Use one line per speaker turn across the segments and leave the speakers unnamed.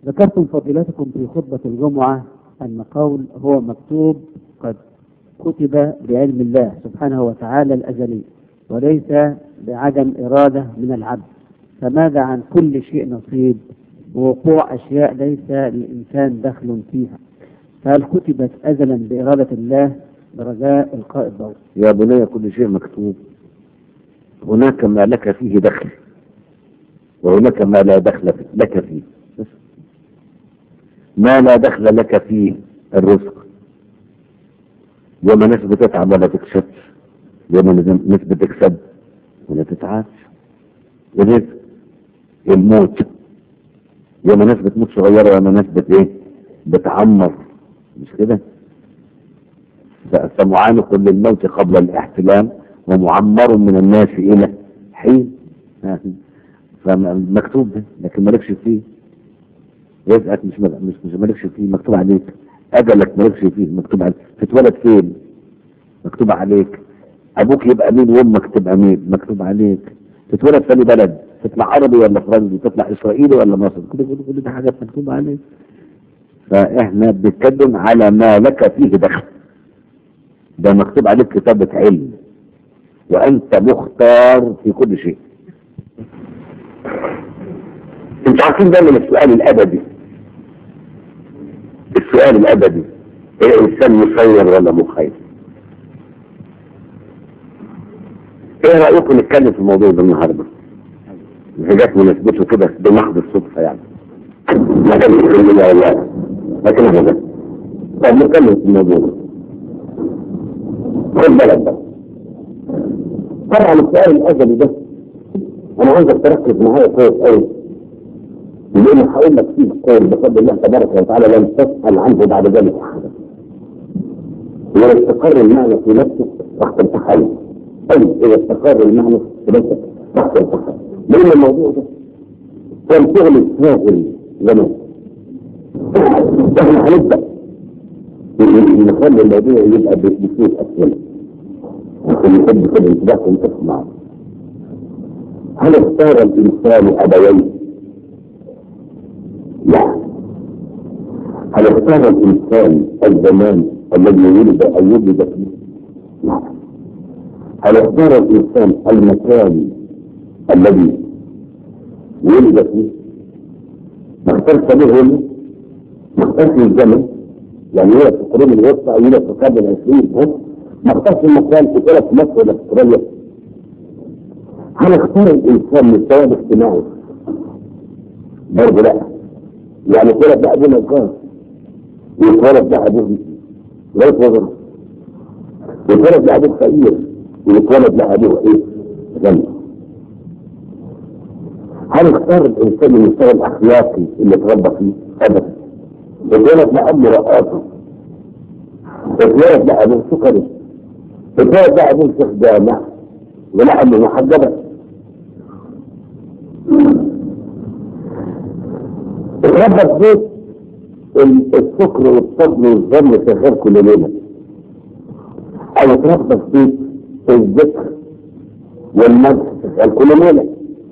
ذكرتم فضيلتكم في خطبة الجمعة أن قول هو مكتوب قد كتب بعلم الله سبحانه وتعالى الأزلي وليس بعدم إرادة من العبد فماذا عن كل شيء نصيب ووقوع أشياء ليس للإنسان دخل فيها فهل كتبت أزلا بإرادة الله برجاء إلقاء الضوء
يا بني كل شيء مكتوب هناك ما لك فيه دخل وهناك ما لا دخل لك فيه بس. ما لا دخل لك فيه الرزق يوم ناس بتتعب ولا تكسبش يوم ناس بتكسب ولا تتعبش الرزق الموت يوم ناس بتموت صغيرة ويوم ناس بت ايه بتعمر مش كده فمعانق للموت قبل الاحتلام ومعمر من الناس الى حين فمكتوب ده لكن مالكش فيه رزقك مش مش مش مالكش فيه مكتوب عليك اجلك مالكش فيه مكتوب عليك تتولد فين مكتوب عليك ابوك يبقى مين وامك تبقى مين مكتوب عليك تتولد في أي بلد تطلع عربي ولا فرنسي تطلع اسرائيلي ولا مصري كل كل كل ده حاجات مكتوبه عليك فاحنا بنتكلم على ما لك فيه دخل ده مكتوب عليك كتابة علم وانت مختار في كل شيء انتوا عارفين دايما السؤال الابدي السؤال الابدي الانسان مسير ولا مخير ايه رايكم نتكلم في الموضوع ده النهارده حاجات مناسبته كده بمحض الصدفه يعني ما كانش في الله ولا لكن هذا طب نتكلم في الموضوع ده خد بالك بقى طبعا السؤال الازلي ده انا عايزك تركز معايا كويس قوي لان هقول لك فيه قول بفضل الله تبارك وتعالى لن تسال عنه بعد ذلك احدا ولو استقر المعنى في نفسك راح تمتحن طيب اذا استقر المعنى في نفسك راح تمتحن لان الموضوع ده كان شغل سهل زمان احنا هنبدا نخلي الموضوع يبقى بصوت اسئله عشان نحب كده انتباهكم تسمع هل اختار الانسان ابويه لا هل اختار الانسان الزمان الذي ولد او ولد فيه لا هل اختار الانسان المكان الذي ولد فيه ما اختارش به هنا ما اختارش الزمن يعني هو في القرون الوسطى او يولد في القرن العشرين هو ما اختارش المكان اتولد في مصر ولا في استراليا هل اختار الانسان مستواه الاجتماعي برضه لا يعني اتولد بقى ابوه نجار ويتولد بقى ابوه رئيس وزراء ويتولد بقى ابوه فقير ويتولد بقى ابوه ايه؟ غني هل اختار الانسان المستوى الاخلاقي اللي اتربى فيه؟ ابدا اتولد بقى ابوه رقاصه اتولد بقى ابوه سكري اتولد بقى ابوه شيخ جامع ولا امه محجبه اتربى في بيت السكر والصبر والظن شغال كل ليله او اتربى في بيت الذكر والمدح شغال كل ليله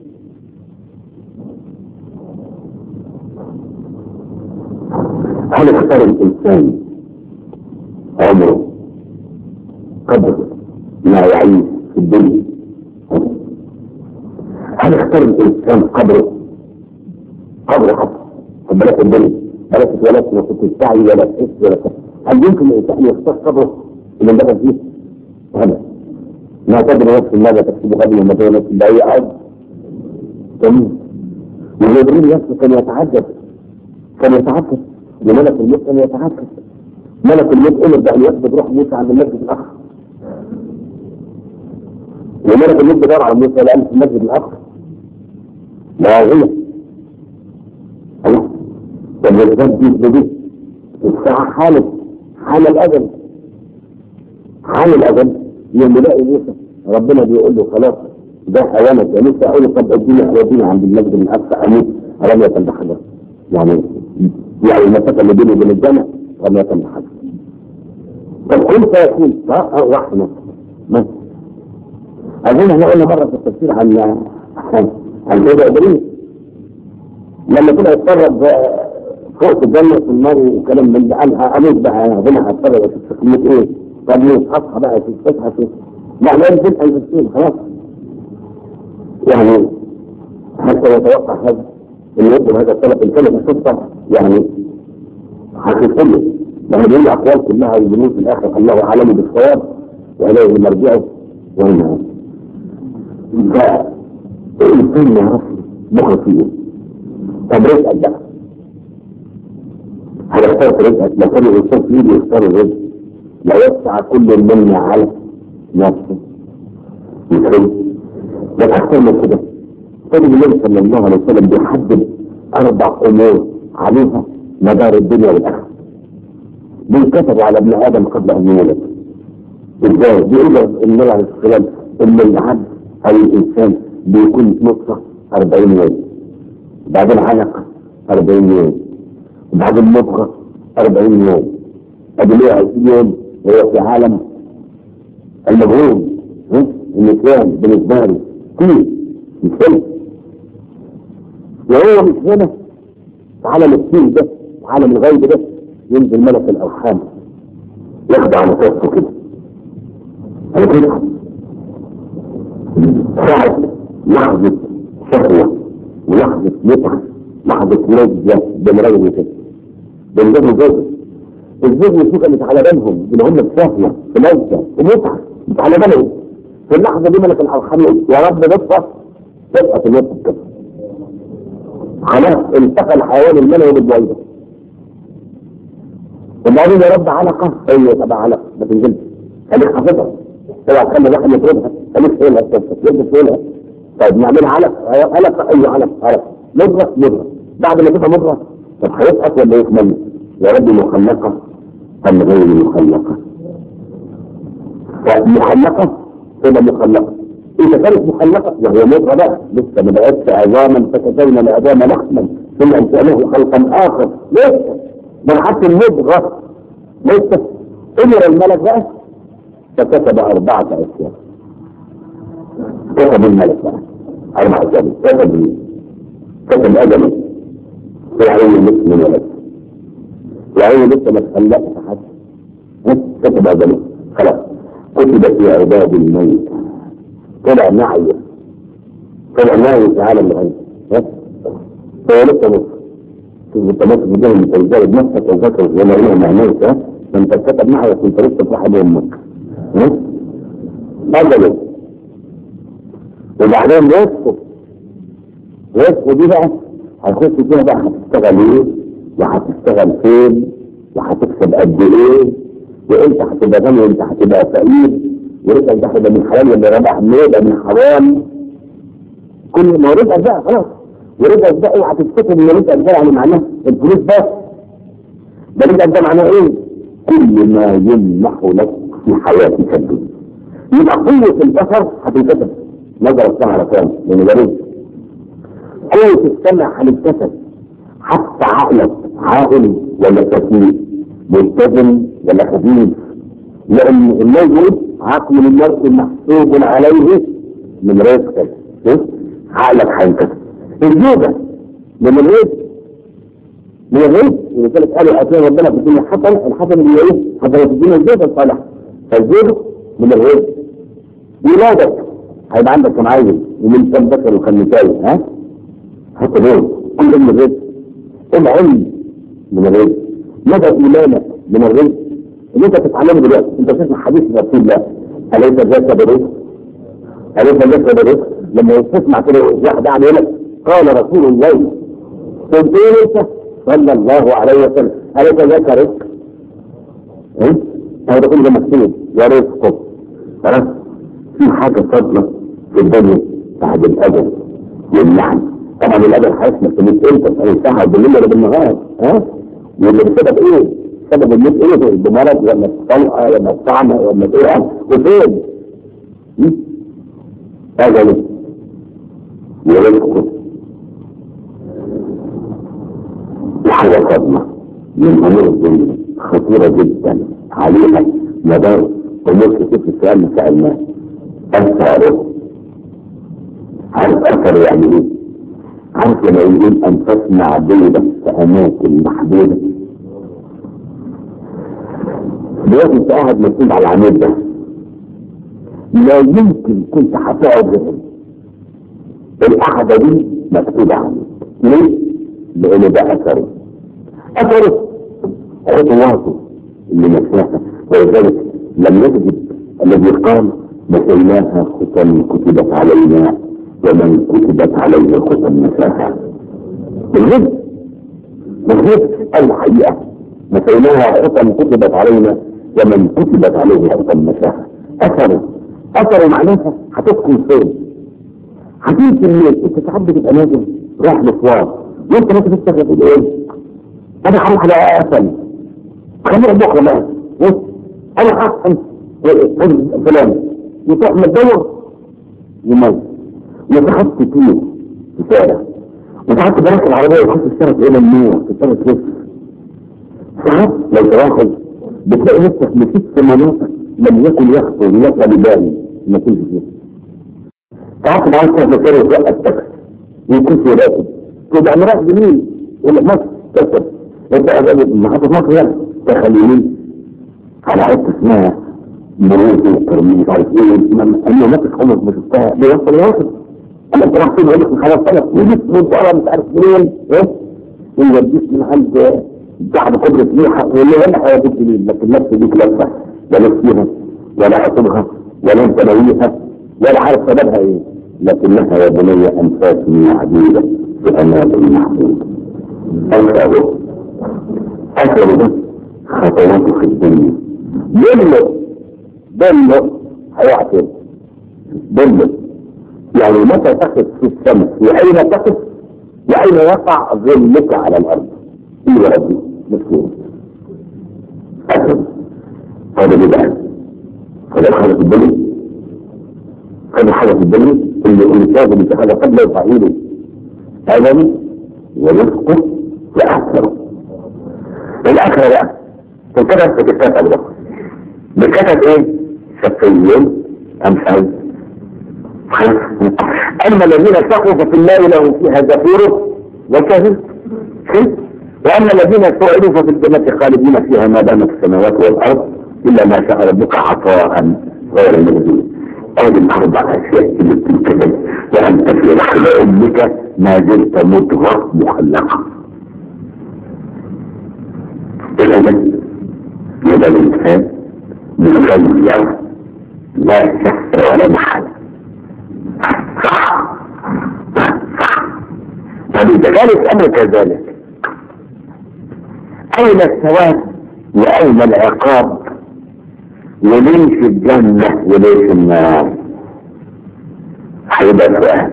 هل اختار الانسان عمره قدر ما يعيش في الدنيا هل اختار الانسان قدره قدر قدر خد بالك الدنيا بلاش اتولدت ما كنت تسعي ولا تحس ولا تحس هل يمكن الانسان يختار قدره اللي دخل فيه؟ هذا ما تدري نفس ماذا تكسب غدا وما تدري نفس لا يعد تمام وجبريل نفسه كان يتعجب كان يتعجب وملك الموت كان يتعجب ملك الموت امر بان يقبض روح موسى عند المسجد الاقصى وملك الموت بدور على موسى الان في المسجد الاقصى لا غير الله طب الغد دي بدي الساعة حالة حال الأجل حال الأجل يوم يلاقي موسى ربنا بيقول له خلاص ده حيوانك يا موسى أقول له طب اديني حيواني عند المسجد الأقصى أموت رمية بحجر يعني يعني المسافة اللي بيني وبين الجامع رمية بحجر طب كيف يكون رحمة ما أظن احنا قلنا مرة في التفسير عن عن عن سيدة إبراهيم لما طلع يتفرج فوق الجنة في النار وكلام من ده قالها اموت بقى انا هنا هتفرج اشوف كلمة ايه طب ليه اصحى بقى اشوف تصحى اشوف لا لا يمكن ان يصير خلاص يعني حتى يتوقع هذا ان يطلب هذا الطلب الكلمة قصة يعني حقيقية لما بيقول الاقوال كلها ويقولون في الاخر الله اعلم بالصواب واليه مرجعه وهنا فالانسان يعرف مخه فيه طب رزقك بقى هيختار رزقك لو كان الانسان في ايده يختار الرزق لا يسعى كل منا على نفسه يخرج ده اكثر من كده طيب النبي صلى الله عليه وسلم بيحدد اربع امور عليها مدار الدنيا والاخره بينكتبوا على ابن ادم قبل ان يولد ازاي؟ بيقول النبي عليه الصلاه والسلام ان العبد او الانسان بيكون نطفه 40 يوم بعدين علقه 40 يوم وبعدين مضغه 40 يوم ادي ليه 20 يوم هو في عالم المجهول النسيان بالنسبه له كتير مش هنا وهو مش هنا عالم السين ده عالم الغيب ده ينزل ملك الارحام يخضع على كفه كده على كده ساعة لحظة شهوة ولحظة متعة لحظة لذة بمريم كده بنجيبوا زوجة الزوج دي كانت على بالهم ان هم بشهوة بلذة ومتعة مش على بالهم في اللحظة دي ملك الارحام يا رب نصفى تبقى الوقت كده خلاص التقى الحيوان المنوي بالبويضة وبعدين يا رب علقة ايوه تبع علقة ما تنزلش خليك حافظها اوعى تخلي الواحد يطردها خليك تقولها تقولها تقولها طيب نعملها علقة علقة ايوه علقة علقة مضغة مضغة بعد ما تبقى مضغة طب هيسقط ولا يكمل يا رب مخلقة أم غير مخلقة فمخلقة تبقى مخلقة إذا كانت مخلقة وهي مضغة بقى لسه ما بقتش عظاما فكسونا العظام لحما ثم انشأناه خلقا آخر لسه من حتى المضغة لسه أمر الملك بقى فكتب أربعة أشياء كتب الملك بقى أربعة أشياء كتب مين؟ كتب أجله في عين مثل من ولد وعين لسه ما تخلقش حد كتب أجله خلاص كتب في عباد الميت طلع نعي طلع نعي في عالم الغيب هو لسه مصر شوف انت مصر بدون انت ازاي بنفسك وذكر زي ما قلنا معنوك ها فانت كتب نعي كنت لسه في واحد امك ها أجله وبعدين وصفه وصفه دي بقى هيخش فيها بقى هتشتغل ايه وهتشتغل فين وهتكسب قد ايه وانت هتبقى غني وانت هتبقى فقير ورزقك ده هيبقى من حلال ولا ربح من يبقى من حرام كل ما رزقك بقى خلاص ورزقك ده اوعى تفتكر ان رزقك ده يعني معناه الفلوس بس ده رزقك ده معناه ايه؟ كل ما يمنح لك في حياتك الدنيا يبقى قوة البشر هتنكسب نظر السمع على كلام لان ده رزق قوة السمع هتنكسب حتى عقلك عاقل ولا كثير ملتزم ولا خبيث لان الله يقول عقل المرء محسوب عليه من رزقك عقلك هينكسر الزوجة من الرزق من الرزق ولذلك قالوا اتى ربنا في الدنيا حسن الحسن اللي ايه؟ حسن في الدنيا الزوجة الصالحة فالزوج من الرزق ولادك هيبقى عندك كم عيل ومن كم ذكر وكم نساء ها؟ حتى دول كل من الرزق العلم من الرزق مدى ايمانك من الرزق اللي انت بتتعلمه دلوقتي انت بتسمع حديث رسول الله اليس ذاك برزق؟ اليس ذاك برزق؟ لما تسمع كده واحد قاعد يقول لك قال رسول الله قلت ايه انت؟ صلى الله عليه وسلم اليس ذاك رزق؟ ايه؟ هذا كله مكتوب ورزقه خلاص؟ في حاجه فاضله في الدنيا بعد الاجل واللعن طبعا الاجل هيسمع في الموت امتى؟ في الساعه بالليل ولا بالنهار ها؟ واللي بسبب ايه؟ سبب الموت ايه؟ بمرض ولا بطلقه ولا بطعنه ولا بايه؟ وفين؟ اجل ورزقه حاجه صدمه من امور الدنيا خطيره جدا عليها مدار امور كتير في السؤال اللي سالناه اثره عارف اثره يعني ايه؟ عارف لما يقول انفسنا بيضة في اماكن محدودة دلوقتي انت قاعد مسؤول على العمود ده لا يمكن كنت هتقعد غير القعدة دي مكتوبة عنك ليه؟ لأن ده أثره أثره خطواته اللي نفسها ولذلك لم يجد الذي قال نسيناها ختم كتبت علينا ومن كتبت عليه ختم نساها بالغد بالغد الحقيقة نسيناها ختم كتبت علينا ومن كتبت عليه ختم نساها أثره أثره معناها هتسكن فين هتيجي الليل انت ساعات بتبقى نازل رايح مشوار وانت ماشي في السكه تقول ايه؟ انا هروح على قفل خلينا بكره بقى بص انا هحسن فلان وتروح متدور يموت وتحط كتير في شارع وتحط براك العربيه وتحط الشارع الى النور في الشارع كده ساعات لو تلاحظ بتلاقي نفسك مشيت في مناطق لم يكن يخطر لك ببالي ما كنت فيها تعرف معاك كيف مكان يتوقع التاكسي ويكون في راكب تبقى انا رايح يمين يقول لك مصر تكسب انت قاعد محطة مصر يعني دخل يمين على حته اسمها مرور وكرمي مش عارف ايه انا مصر خالص ما شفتها بيوصل يوصل انا كنت راح يقول لك خلاص خلاص وجيت من بره مش عارف منين ايه ويوديك من عند بعد قدرة ميحة ويقول لي انا هوديك يمين لكن نفسي ديك لفه لا نفسيها ولا اطلبها ولا انت ناويها ولا عارف سببها ايه لكنها يا بني انفاس عديده في امان محدود اثره اثره ده خطواته في الدنيا دله دله هيقع فين دله يعني متى تقف في الشمس واين تقف واين يقع ظلك على الارض ايه يا ربي مسكين اثره هذا بدعه هذا الخلق الدنيا هذا حاجة في الدنيا اللي اللي كاذب انت هذا قبل يفعيله آدم ورزقه وآخره الآخرة بقى تنكتب في كتاب أبو بكر بكتب ايه؟ شقي أمثال أما الذين اتقوا ففي الله لهم فيها زفير وكهل وأما الذين سعدوا ففي الجنة خالدين فيها ما دامت السماوات والأرض إلا ما شاء ربك عطاء غير المجدود هذه الأربع أشياء اللي بتنتبه وأنت في رحل أمك ما زلت مضغة مخلقة إذا يبقى الإنسان مخير لا شك ولا محل صح صح فلذلك أمر كذلك أين الثواب وأين العقاب وليش الجنة وليش النار هيبقى سؤال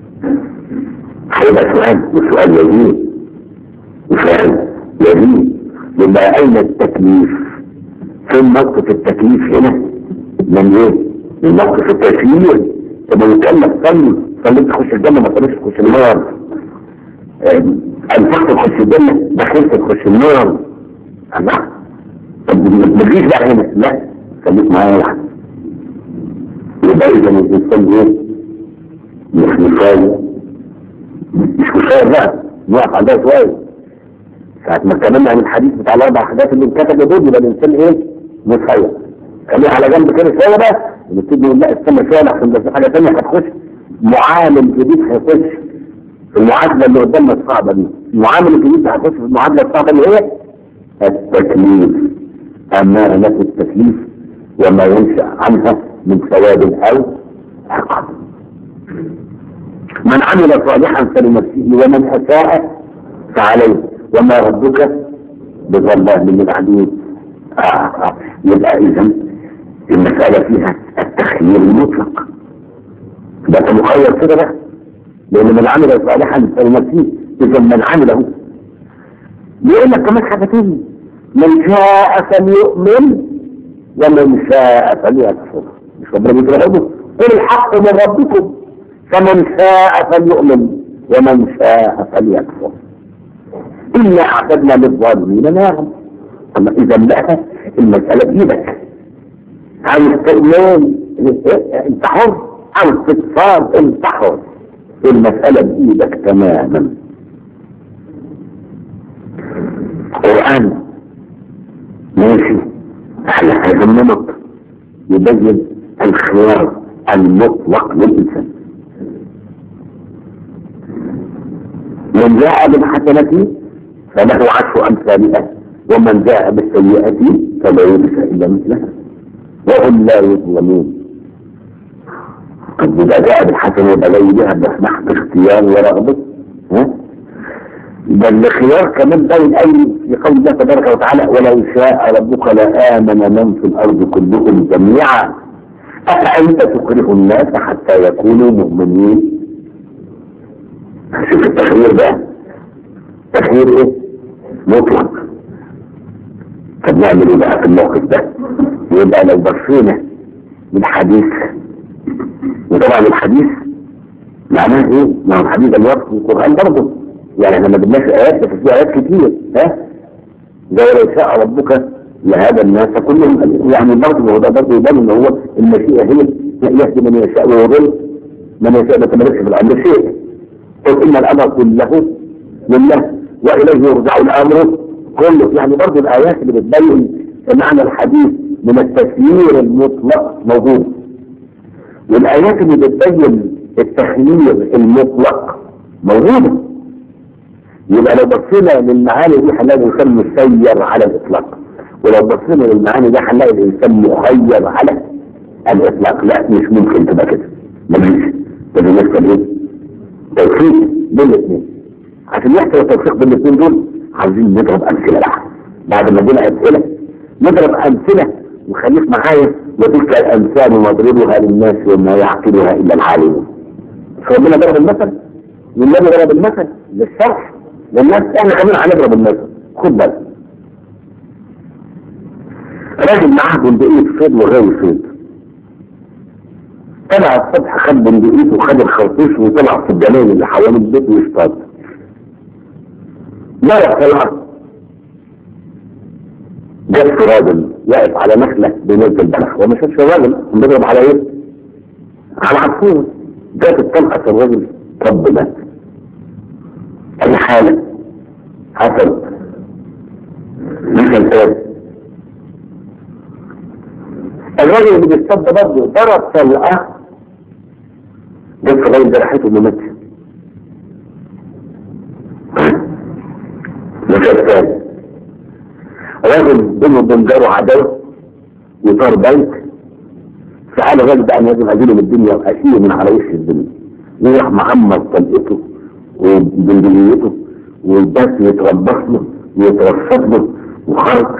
هيبقى سؤال وسؤال يزيد وسؤال يزيد يبقى أين التكليف فين موقف التكليف هنا من ايه من موقف التسيير طب مكلف صلي صليت تخش الجنة ما صليتش تخش النار انفقت تخش الجنة دخلت تخش النار الله طب ما تجيش بقى هنا لا خليك معايا واحد يبقى اذا الانسان ايه مش مشاير مش مشاير بقى نقف عندها شويه ساعة ما اتكلمنا عن الحديث بتاع الاربع حاجات اللي انكتبوا دول يبقى الانسان ايه مشاير خليها على جنب كده شويه بقى ونبتدي نقول لا استنى شويه عشان ده في حاجه ثانيه هتخش معامل جديد هيخش في المعادله اللي قدامنا الصعبه دي المعامل الجديد اللي هيخش في المعادله الصعبه اللي هي التكليف أمانة التكليف وما ينشأ عنها من ثواب أو عقاب من عمل صالحا فلنفسه ومن أساء فعليه وما ربك بظلام للعبيد آه آه. يبقى إذا المسألة فيها التخيير المطلق ده أنت مخير كده بقى لأن من عمل صالحا فلنفسه إذا من عمله بيقول لك كمان حاجة تانية من شاء فليؤمن ومن شاء فليكفر مش ربنا بيقول قل الحق من ربكم فمن شاء فليؤمن ومن شاء فليكفر إنا أعتدنا للظالمين نارا أما إذا لا المسألة بإيدك عاوز تؤمن أنت حر عاوز تتصاب أنت حر المسألة بإيدك تماما القرآن ماشي على هذا النمط يبين الخيار المطلق للإنسان من جاء بالحسنة فله عشر أمثالها ومن جاء بالسيئة فلا يجزى إلا مثلها وهم لا يظلمون قد إذا جاء بالحسنة يبقى لا يجيها بسمح باختيار ورغبة ها بل الخيار كمان باين أي في قول الله تبارك وتعالى ولو شاء ربك لآمن من في الأرض كلهم جميعا أفأنت تكره الناس حتى يكونوا مؤمنين شوف التخيير ده تخيير ايه مطلق طب نعمل ايه بقى في الموقف ده يبقى لو بصينا للحديث وطبعا الحديث معناه ايه؟ ما هو الحديث ده الوقت في القرآن برضه يعني احنا ما بدناش ايات بس في ايات كتير ها زي لو شاء ربك لهذا الناس كلهم يعني برضه هو ده برضه يبان ان هو المشيئه هي يهدي من يشاء ويضل من يشاء ما تملكش في الامر شيء قل ان الامر كله لله واليه يرجع الامر كله يعني برضه الايات اللي بتبين معنى الحديث من التسيير المطلق موجود والايات اللي بتبين التخيير المطلق موجوده يبقى لو بصينا للمعاني دي هنلاقي الانسان مسير على الاطلاق ولو بصينا للمعاني دي هنلاقي الانسان مخير على الاطلاق لا مش ممكن تبقى كده مفيش لازم يحصل ايه؟ توفيق بين الاثنين عشان يحصل التوفيق بين الاثنين دول عاوزين نضرب امثله بقى بعد ما ادينا امثله نضرب امثله وخليك معايا وتلك الامثال نضربها للناس وما يعقلها الا العالمون فربنا ضرب المثل والنبي ضرب المثل للشرح للناس احنا كمان هنضرب المثل خد بالك راجل معاه بندقية صيد وغاوي صيد طلع الصبح خد بندقيته وخد الخرطوش وطلع في الجناين اللي حوالين البيت ويصطاد مرة طلع جاب في راجل واقف على نخلة بينزل بلح وما شافش الراجل بيضرب على ايه؟ على عصفور جات الطلقة في الراجل طب مات اي حالة حصل مثل تاني الراجل اللي بيصطاد ده برضه ضرب طلقة جت في الراجل جرحته ومات مثل تاني راجل بينه وبين جاره عداوة وطار بيت فقال الراجل بقى انا لازم ازيله من الدنيا واشيله من على وش الدنيا ويروح معمر طلقته وبندقيته والبس يتربص له ويترصد له وخرج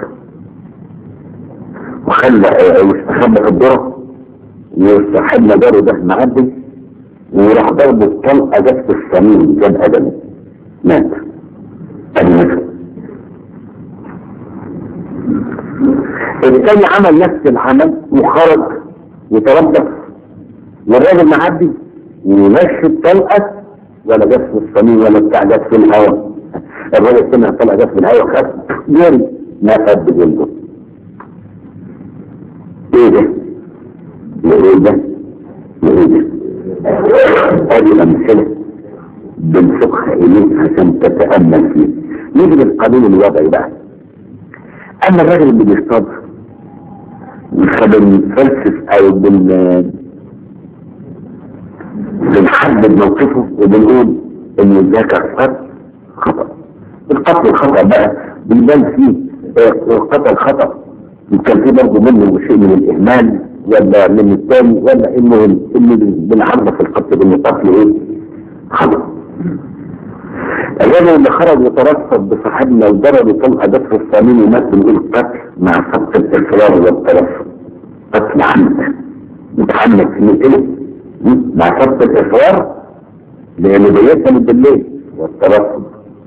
وخلى واستخبى في الذره وصاحبنا جاره ده معدي وراح ضربه الطلقه جت في الصميم جاب ادمه مات المثل الثاني عمل نفس العمل وخرج وتربص والراجل معدي ومشي الطلقه ولا جت في الصميم ولا بتاع جت في الهواء الراجل سمع الطلقه جت في الهواء خد جري ما خد بجلده ايه ده؟ ايه ده؟ ايه ده؟ هذه الامثله بنسوقها اليك عشان تتامل فيه نيجي للقانون الوضعي بقى اما الراجل اللي بيصطاد بنفلسف او بن بنحدد موقفه وبنقول ان ذاك القتل خطأ القتل الخطأ بقى بيبان فيه قتل خطأ كان فيه برضه منه شيء من الاهمال ولا من الثاني ولا انه انه بنعرف القتل بان القتل ايه خطأ الرجل اللي خرج وترصد بصاحبنا وضرب طلقه جت في الصميم ومات بنقول قتل مع سبق الاصرار والترصد قتل عمد متعمد في مثله مع سبق الاصرار لانه بيتنا من بالليل والترصد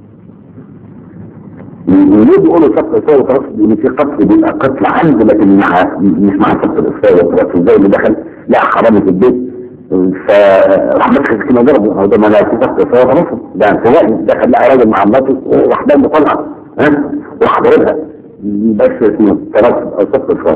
يريد يقولوا سبق الاصرار والترصد ان في قتل بيبقى قتل عمد لكن مع مش مع سبق الاصرار والترصد زي اللي دخل لا حرامي في البيت فراح مسك السكينه ضربه هو ده ما لا يتفق فهو رفض ده انتهائي دخل لقى راجل مع مراته وراح دم طلع ها وراح ضربها بس اسمه ترصد او سبق الفار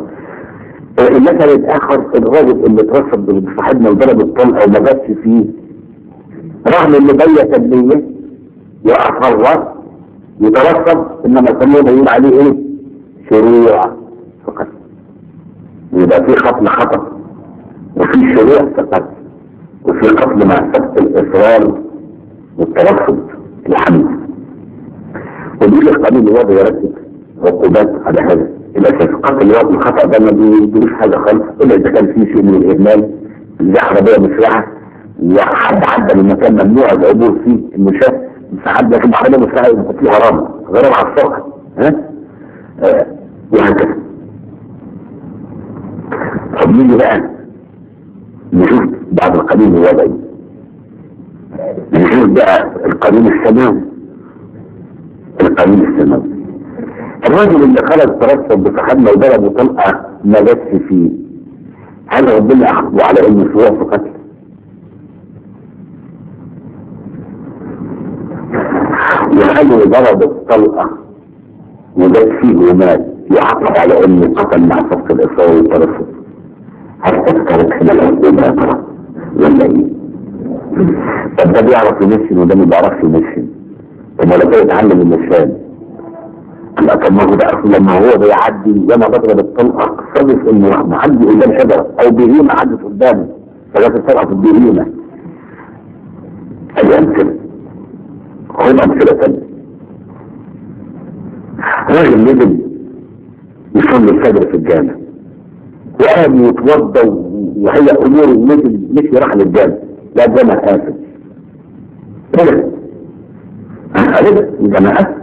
المثل الاخر الراجل اللي اترصد بصاحبنا وضرب الطلقه وما جاتش فيه رغم ان بيت النية واصر يترتب انما يسمونه يقول عليه ايه شروع فقط يبقى في قتل خطأ وفي شروع فقط وفي قتل مع سبت الاصرار والترفض الحمد ودي القانون الوضع يرتب عقوبات على هذا الاساس قتل الوضع الخطأ ده ما بيدوش حاجه خالص الا اذا كان في شيء من الاهمال زي عربيه مسرعه وحد عدى من مكان ممنوع العبور فيه المشاة ساعات لكن عربيه مسرعه يبقى فيه غرامه غرامه على السرعه ها آه، وهكذا طب نيجي بقى نشوف بعد القانون الوضعي نشوف بقى القانون السماوي القانون السماوي الراجل اللي خرج ترتب بصحابنا وضربه طلقه ما جاتش فيه هل ربنا اخذه على انه سواء في قتل وهل ضرب الطلقه وجات فيه ومات يعاقب على انه قتل مع صف الاصرار والترفض هل اذكرت هنا العقوبه يا ترى ولا ايه؟ طب ده بيعرف يمثل وده ما بيعرفش يمثل طب ولا كده يتعلم المثال لا طب ما هو ده اصلا لما هو بيعدي لما بضرب الطلقه صادف انه معدي قدام شجره او بهيمه عدت قدامه فجت الطلقه في البهيمه ادي امثله خد امثله ثانيه راجل نزل يصلي الفجر في الجامع وقام يتوضا وهي امور نزل مشي راح للجامع لا الجامع قافل كده قالت الجامع قافل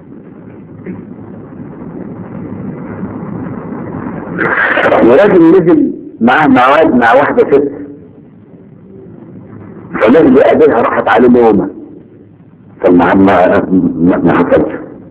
وراجل نزل معاه مواد مع واحدة ست فنزل يقابلها راحت عليه نومة فما ما ما ما حصلش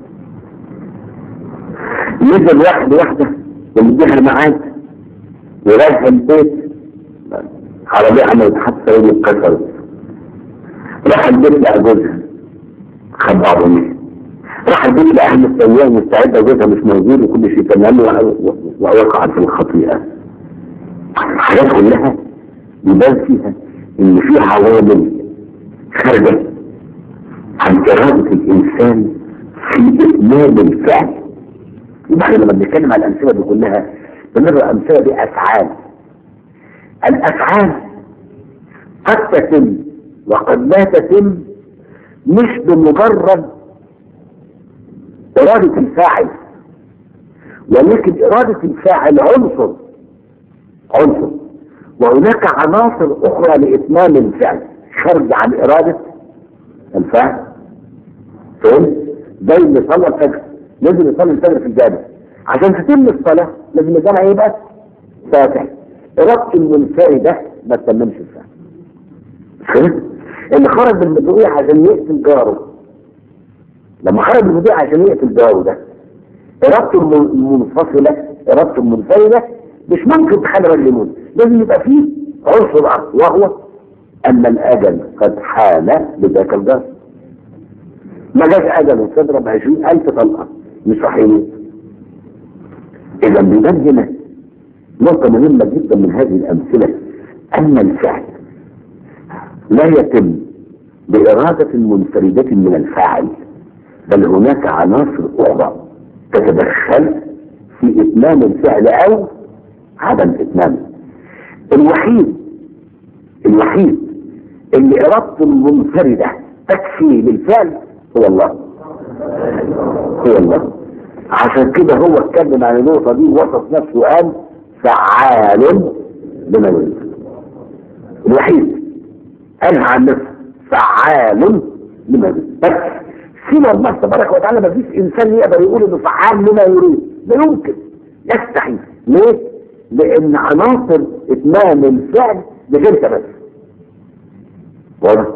نزل واحد واحدة ومديها معاد وراح البيت عربية عملت حادثة ودي اتكسرت راح البيت لقى جوزها خد بعضه ومشي راح البيت لأهل السيئة مستعدة جوزها مش موجود وكل شيء تمام ووقعت في الخطيئة الحاجات كلها يبان فيها ان في عوامل خارجة عن إرادة الإنسان في إتمام الفعل يبقى احنا لما بنتكلم على الأمثلة دي كلها بنرى الأمثلة دي أفعال الأفعال قد تتم وقد لا تتم مش بمجرد إرادة الفاعل ولكن إرادة الفاعل عنصر عنصر وهناك عناصر أخرى لإتمام الفعل خارج عن إرادة الفاعل فهم؟ زي اللي صلى الفجر لازم يصلي الفجر في الجامع عشان تتم الصلاة لازم الجامع يبقى فاتح إرادة المنفردة ما تتممش الفعل فهمت؟ اللي خرج من البدوية عشان يقتل جاره لما خرج من البدوية عشان يقتل جاره ده إرادته المنفصلة إرادته المنفردة مش ممكن تخلي الراجل يموت لازم يبقى فيه عنصر آخر وهو أن الأجل قد حان لذاك الجار ما جاش أجل وتضرب عشرين ألف طلقة مش راح يموت إذا بيبان هنا نقطة مهمة جدا من هذه الأمثلة أن الفعل لا يتم بإرادة منفردة من الفاعل بل هناك عناصر أخرى تتدخل في إتمام الفعل أو عدم إتمامه الوحيد الوحيد اللي إرادته المنفردة تكفي للفعل هو الله هو الله عشان كده هو اتكلم عن النقطة دي وصف نفسه قال فعال لما يريد الوحيد قالها عن نفسه فعال لما يريد بس سوى الله تبارك وتعالى ما فيش انسان يقدر يقول انه فعال لما يريد لا يمكن يستحيل ليه؟ لان عناصر اتمام الفعل بغير بس واضح؟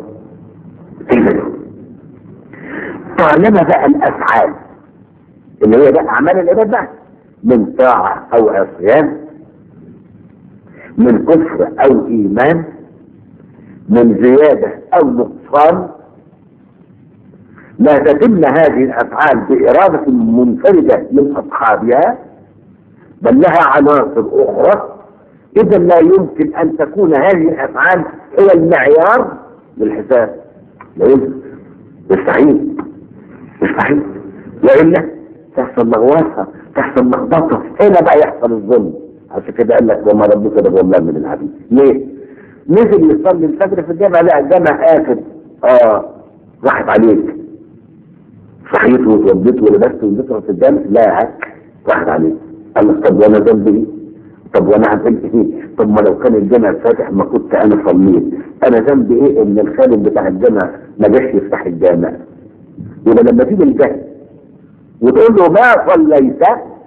طالما بقى الافعال اللي هي بقى اعمال العباد بقى من طاعه او عصيان من كفر او ايمان من زياده او نقصان لا تتم هذه الافعال باراده منفرده من اصحابها بل لها عناصر اخرى اذا لا يمكن ان تكون هذه الافعال هي المعيار للحساب لقيت مستحيل مستحيل والا تحصل لغواصه تحصل لخبطه هنا بقى يحصل الظلم عشان كده قال لك وما ربك بظلام من العبيد ليه؟ نزل يصلي الفجر في الجامع لا الجامع قافل اه راحت عليك صحيت وتوضيت ولبست ونزلت في الجامع لا هك راحت عليك قال لك طب وانا ذنبي ايه؟ طب وانا عملت ايه؟ طب ما لو كان الجامع فاتح ما كنت انا صليت انا ذنبي ايه ان الخادم بتاع الجامع ما جاش يفتح الجامع يبقى لما تيجي الجهل وتقول له ما صليت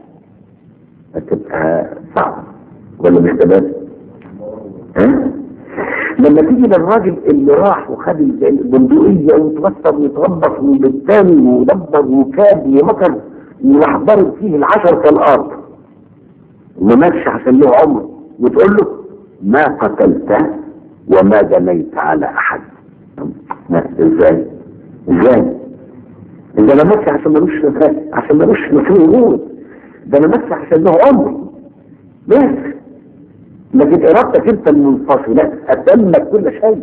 هتبقى صعب ولا مش تمام؟ ها؟ لما تيجي للراجل اللي راح وخد البندقية وتوسط ويتربص بالتاني ودبر وكاد ومكر وراح ضرب فيه العشر كالارض وما ماتش عشان له عمر وتقول له ما قتلت وما جنيت على احد لا ازاي ازاي ده انا ماتش عشان ملوش عشان ملوش مفهوم وجود ده انا ماتش عشان له عمر بس لكن ارادتك انت المنفصلة اتمت كل شيء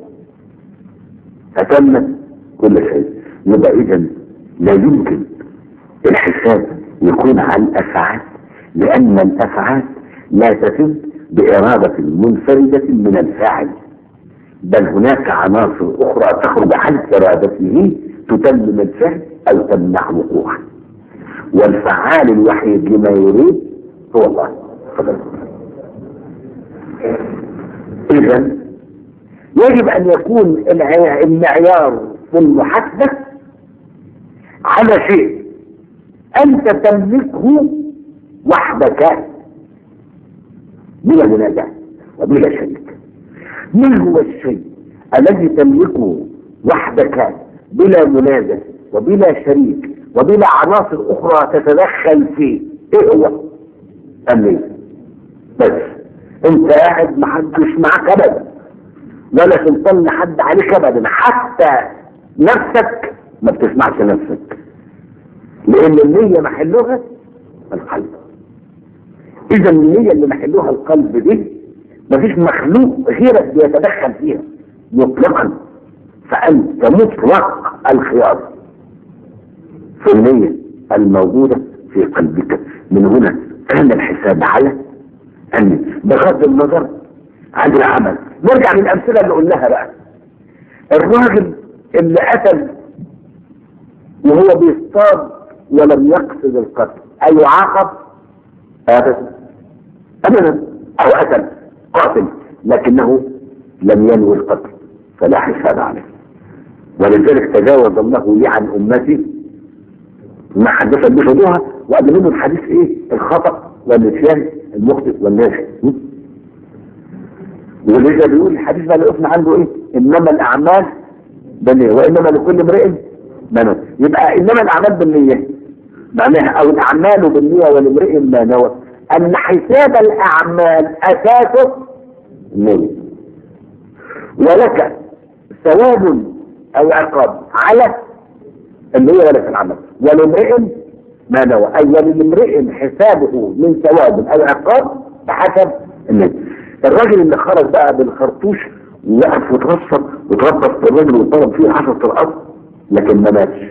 اتمت كل شيء يبقى اذا لا يمكن الحساب يكون على الافعال لان الافعال لا تتم بارادة منفردة من الفاعل بل هناك عناصر اخرى تخرج عن ارادته تتمم الفعل او تمنع وقوعه والفعال الوحيد لما يريد هو الله فضل. اذا يجب ان يكون الع- المعيار في المحاسبة على شيء انت تملكه وحدك بلا منازع وبلا شريك من هو الشيء الذي تملكه وحدك بلا منازع وبلا شريك وبلا عناصر اخرى تتدخل فيه ايه هو النية بس انت قاعد محدش معاك ابدا ولا سلطان لحد عليك ابدا حتى نفسك ما بتسمعش نفسك لان النية محلها القلب اذا النية اللي محلها القلب دي مفيش مخلوق غيرك بيتدخل فيها مطلقا فانت مطلق الخيار في النية الموجودة في قلبك من هنا كان الحساب على أن بغض النظر عن العمل نرجع للأمثلة اللي قلناها بقى الراجل اللي قتل وهو بيصطاد ولم يقصد القتل أيعاقب أبدا أبدا أو قتل قاتل لكنه لم ينوي القتل فلا حساب عليه ولذلك تجاوز الله لي عن أمتي ما حدثت بشهودها وقبل منه الحديث ايه الخطأ والنسيان المخطئ والناشئ ولذا بيقول الحديث بقى اللي وقفنا عنده ايه انما الاعمال بالنية وانما لكل امرئ ما نوى يبقى انما الاعمال بالنية معناها او الاعمال بالنية ولامرئ ما نوى ان حساب الاعمال اساسه النية ولك ثواب او عقاب على النية ولا في العمل ولامرئ ما نوى اي ولامرئ حسابه من ثواب او عقاب بحسب النية الراجل اللي خرج بقى بالخرطوش وقف وترصد وتربط بالرجل وضرب فيه عشر طلقات لكن ما ماتش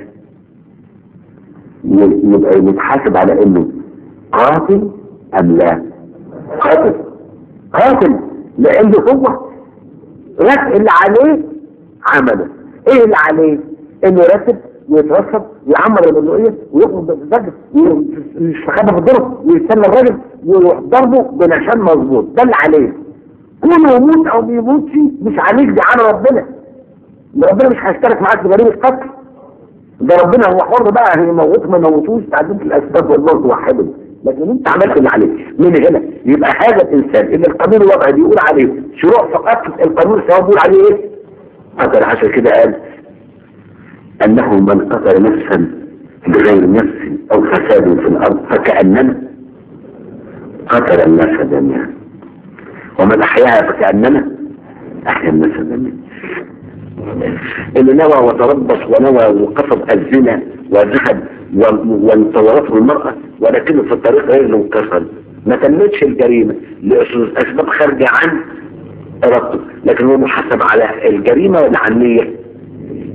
يبقى يتحاسب على انه قاتل ام لا قاتل قاتل لانه هو رتب اللي عليه عمله ايه اللي عليه انه يرتب ويترصد ويعمر البندقية ويخرج بالفجر ويستخبى في الضرب ويستنى الراجل ويروح ضربه بنشان مظبوط ده اللي عليه كونه يموت او ما يموتش مش عليك دي على ربنا ده ربنا مش هيشترك معاك في جريمه قتل ده ربنا هو حر بقى هيموت ما يموتوش تعديك الاسباب والله توحده لكن انت عملت اللي عليك من هنا يبقى هذا الانسان اللي القانون الوضعي بيقول عليه شروع في قتل القانون الثواب بيقول عليه ايه؟ قتل عشان كده قال انه من قتل نفسا بغير نفس او فساد في الارض فكانما قتل الناس جميعا ومن احياها فكانما احيا الناس جميعا اللي نوى وتربص ونوى وقصد الزنا وذهب وانتظرته المرأة ولكنه في الطريق غير منكسر ما تمتش الجريمة لأسباب خارجة عن إرادته لكن هو محاسب على الجريمة ولا عن النية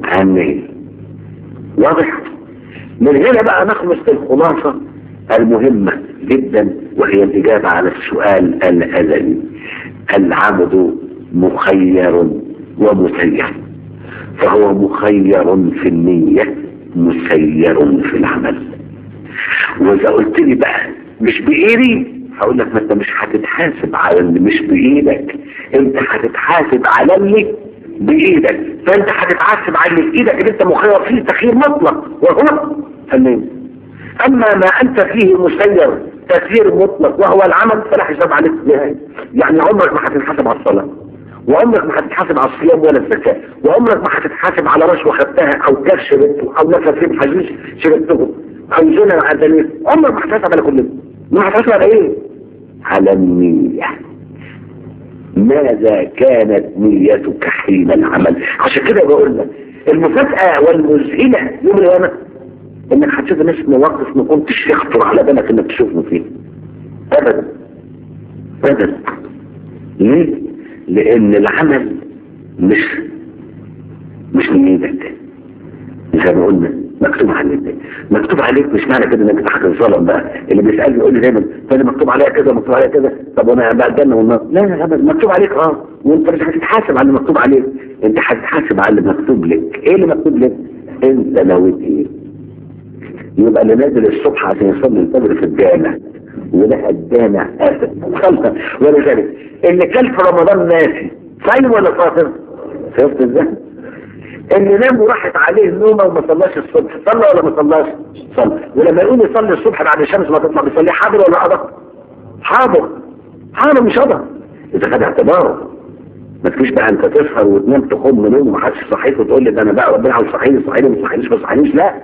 عن واضح من هنا بقى نخلص الخلاصة المهمة جدا وهي الإجابة على السؤال الأزلي العبد مخير ومسير فهو مخير في النية مسير في العمل وإذا قلت لي بقى مش بإيدي هقول لك ما انت مش هتتحاسب على اللي مش بإيدك انت هتتحاسب على اللي بإيدك فانت هتتحاسب على اللي في ايدك اللي انت مخير فيه تخيير مطلق وهو النية اما ما انت فيه مسير تسيير مطلق وهو العمل فلا حساب عليك نهائي يعني عمرك ما هتتحاسب على الصلاة وعمرك ما هتتحاسب على الصيام ولا الزكاة وعمرك ما هتتحاسب على رشوة خدتها او كاش شربته او نفسين حشيش شربته او زنا مع دليل عمرك ما هتتحاسب على كل ده ما هتتحاسب على ايه على النية ماذا كانت نيتك حين العمل عشان كده بقول لك المفاجأة والمذهلة يوم القيامة انك هتشوف ناس مواقف ما كنتش يخطر على بالك انك تشوفه فيه ابدا ابدا ليه لان العمل مش مش من ايدك زي ما قلنا مكتوب عليك مكتوب عليك مش معنى كده انك هتتظلم بقى اللي بيسالني يقول لي دايما فانا مكتوب عليا كده مكتوب عليا كده طب وانا بقى الجنه والنار لا لا ابدا مكتوب عليك اه وانت مش هتتحاسب على اللي مكتوب عليك انت هتتحاسب على اللي مكتوب لك ايه اللي مكتوب لك انت نويت ايه يبقى اللي نازل الصبح عشان يصلي الفجر في الجامع ولقى الجامع اسف ولذلك اللي كان في رمضان ناسي صايم ولا فاطر شفت ازاي اللي نام وراحت عليه نومه وما صلاش الصبح صلى ولا ما صلاش صلى ولما يقوم يصلي الصبح بعد الشمس ما تطلع بيصلي حاضر ولا قضى حاضر حاضر مش قضى اذا خد اعتباره ما تجيش بقى انت تسهر وتنام تخم من نوم ومحدش صحيك وتقول لي ده انا بقى ربنا عاوز صحيني صحيني ما صحينيش ما صحينيش لا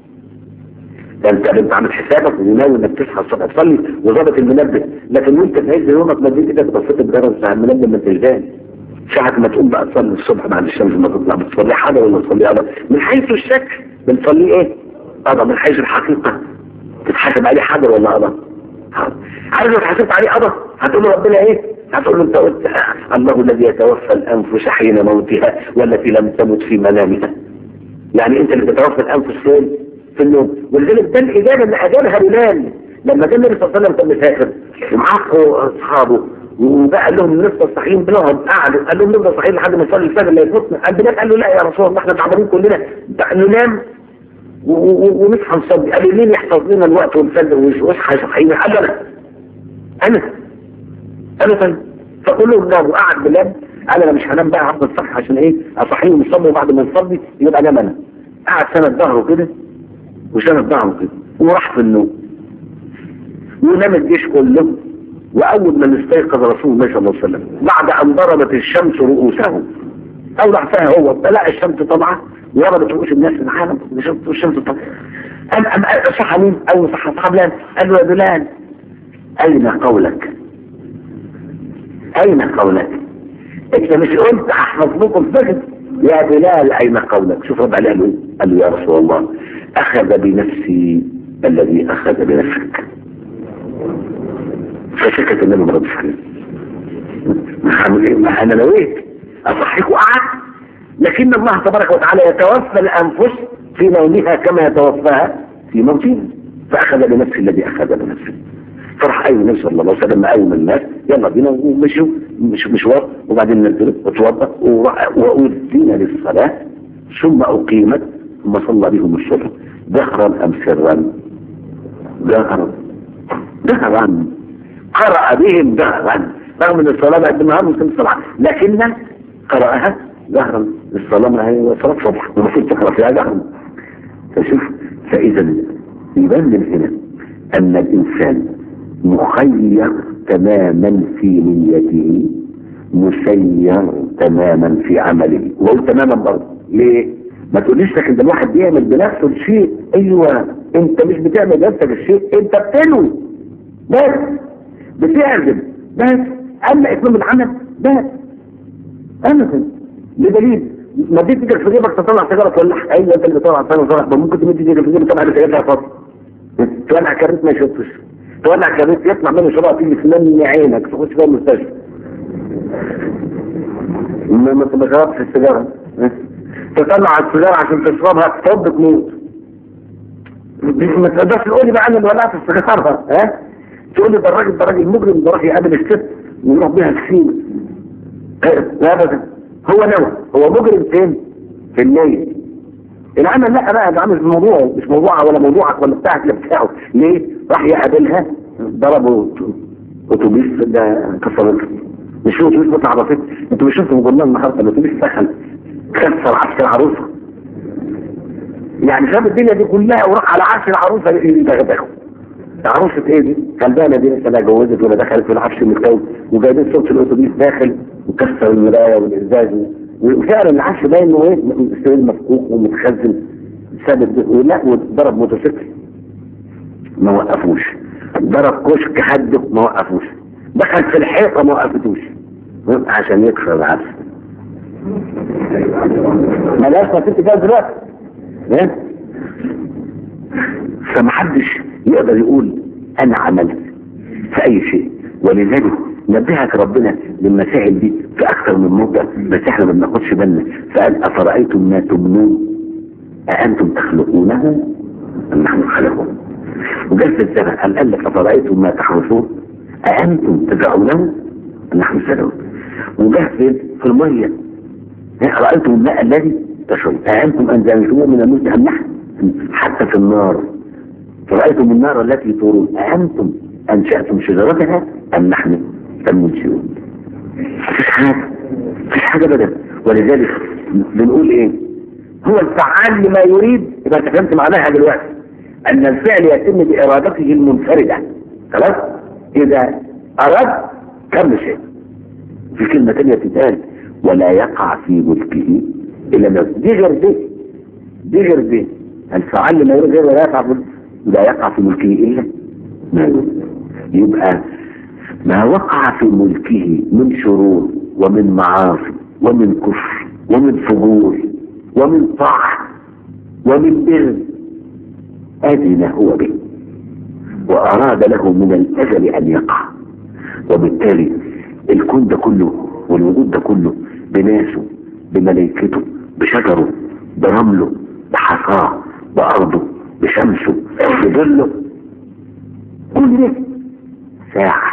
ده انت انت عامل حسابك وناوي انك تصحى الصبح تصلي وظابط المنبه لكن وانت في عز يومك مديت ايدك بصيت الجرس بتاع المنبه ما انتش داين ساعة ما تقوم بقى تصلي الصبح بعد الشمس ما تطلع بتصلي حاجة ولا تصلي قضاء من حيث الشك بنصلي ايه؟ قضاء من حيث الحقيقة تتحاسب عليه حاجة ولا قضاء؟ عارف لو اتحاسبت عليه قضاء هتقول له ربنا ايه؟ هتقول له انت قلت آه الله الذي يتوفى الانفس حين موتها والتي لم تمت في منامها يعني انت اللي تتوفى الانفس فين؟ في النوم ولذلك ده الاجابه اللي اجابها بلال لما كان النبي صلى الله عليه وسلم كان مسافر ومعاه اصحابه وبقى قال لهم نفضل صحيين بنقعد قعدوا قال لهم نفضل صحيين لحد ما نصلي الفجر لا يفوتنا قال بلال قال له لا يا رسول الله احنا تعبانين كلنا ننام ونصحى نصلي قال لي مين يحفظ لنا الوقت والفجر واصحى صحيين قال له انا انا انا طيب فكلهم ناموا قعد بلال قال انا مش هنام بقى هفضل صح عشان ايه اصحيهم ونصلي وبعد ما نصلي يبقى انام انا قعد سند ظهره كده وسند ظهره كده وراح في النوم ونام الجيش كله واول ما استيقظ رسول الله صلى الله عليه وسلم بعد ان ضربت الشمس رؤوسهم اولع فيها هو فلقى الشمس طبعا وضربت رؤوس الناس في العالم شفت الشمس طبعا قام قام صح مين اول صح صح بلال قال له يا بلال اين قولك اين قولك انت مش قلت احفظ لكم فجر يا بلال اين قولك شوف رب عليه قال قال له يا رسول الله اخذ بنفسي الذي اخذ بنفسك فسكت النبي ما ردش عليه هعمل ايه ما انا نويت اصحيك وقعد لكن الله تبارك وتعالى يتوفى الانفس في نومها كما يتوفاها في موتها فاخذ بنفسه الذي اخذ بنفسه فراح ايوه النبي صلى الله عليه وسلم قايم الناس يلا بينا ومشوا مش مشوار وبعدين نزلوا وتوضا واذن للصلاه ثم اقيمت ثم صلى بهم الصبح جهرا ام سرا جهرا جهرا قرأ بهم جهرا رغم ان الصلاة بقت بالنهار ممكن الصلاة لكن قرأها جهرا الصلاة ما هي صلاة صبح المفروض تقرأ فيها جهرا فشوف فإذا يبان من هنا أن الإنسان مخير تماما في نيته مسير تماما في عمله وقول تماما برضه ليه؟ ما تقوليش لكن ده الواحد بيعمل بنفسه الشيء ايوه انت مش بتعمل بنفسك الشيء انت بتنوي بس بتعزم بس اما اتمام العمل بس ابدا بدليل مديت ايدك في جيبك تطلع سيجاره تولعها ايوه انت اللي بتطلع سيجاره تولعها ممكن تمد ايدك في جيبك تطلع سيجاره فاضي تولع كبريت ما يشوفش تولع كبريت يطلع منه شراره تيجي في من عينك تخش فيها المستشفى ما ما تبقاش في السيجاره تطلع السيجاره عشان تشربها تفض تموت ما تقدرش تقول لي بقى انا اللي ولعت السيجاره ها تقول لي ده الراجل ده راجل مجرم ده راح يقابل الست ويروح بيها السين لا ابدا هو نوى هو مجرم فين؟ في النية العمل لا بقى ده عامل في موضوع مش موضوعها ولا موضوعك ولا بتاعك ولا بتاعه ليه؟ راح يقابلها ضربوا اتوبيس ده كسرت مش في اتوبيس بتاع عرفت انتوا مش شفتوا قلنا النهارده الاتوبيس دخل كسر عرش العروسه يعني ساب الدنيا دي كلها وراح على عرش العروسه يدغدغه عروسة ايه دي؟ غلبانة دي لسه لا اتجوزت ولا دخلت في العفش المتجوز وجايبين صوت الاتوبيس داخل وكسر المراية والازاز وفعلا العفش باين انه ايه مستويل مفكوك ومتخزن ثابت ولا وضرب موتوسيكل ما وقفوش ضرب كشك حده ما وقفوش دخل في الحيطة ما وقفتوش عشان يكسر العفش ملاش ما كنت كده دلوقتي ايه فمحدش يقدر يقول انا عملت في اي شيء ولذلك نبهك ربنا للمسائل دي في اكثر من موضع بس احنا ما بناخدش بالنا فقال افرايتم ما تمنون اانتم تخلقونه ام نحن خلقون وجاء في الزرع قال قال لك افرايتم ما تحرثون اانتم تزرعونه ام نحن زرعون وجاء في في الميه رايتم الماء الذي تشرب اانتم انزلتموه من المزن ام نحن حتى في النار فرأيتم النار التي تورون أأنتم أنشأتم شجرتها أم نحن المنشئون مفيش حاجة مفيش حاجة بدل ولذلك بنقول إيه هو الفعال لما يريد يبقى أنت فهمت معناها دلوقتي أن الفعل يتم بإرادته المنفردة خلاص إذا أراد كم شيء في كلمة تانية تتقال ولا يقع في ملكه إلا ما دي غير دي دي غير دي الفعال لما يريد ولا يقع في لا يقع في ملكه إلا ما يريد يبقى ما وقع في ملكه من شرور ومن معاصي ومن كفر ومن فجور ومن طاعة ومن بر أذن هو به وأراد له من الأجل أن يقع وبالتالي الكون ده كله والوجود ده كله بناسه بملائكته بشجره برمله بحصاه بأرضه بشمسه بظله كل ده ساعة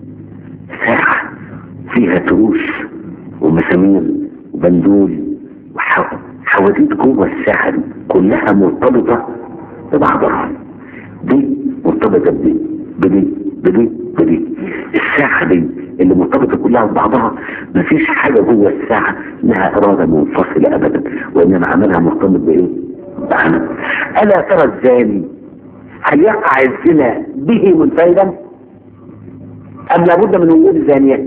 ساعة فيها تروس ومسامير وبندول وحواديت جوه الساعة دي كلها مرتبطة ببعضها دي مرتبطة بدي بدي بدي بدي الساعة دي اللي مرتبطة كلها ببعضها مفيش حاجة جوه الساعة لها إرادة منفصلة أبدا وإنما عملها مرتبط بإيه؟ بعمل ألا ترى الزاني هل يقع الزنا به منفردا أم لابد من وجود زانية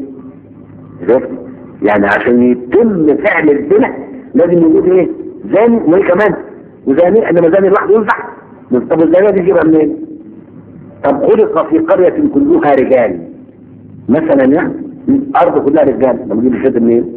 يعني عشان يتم فعل الزنا لازم يوجد ايه زاني وايه كمان وزاني انما زاني لوحده ينفع طب الزانية دي تجيبها منين طب خلق في قرية كلها رجال مثلا يعني الارض كلها رجال طب نجيب الشد منين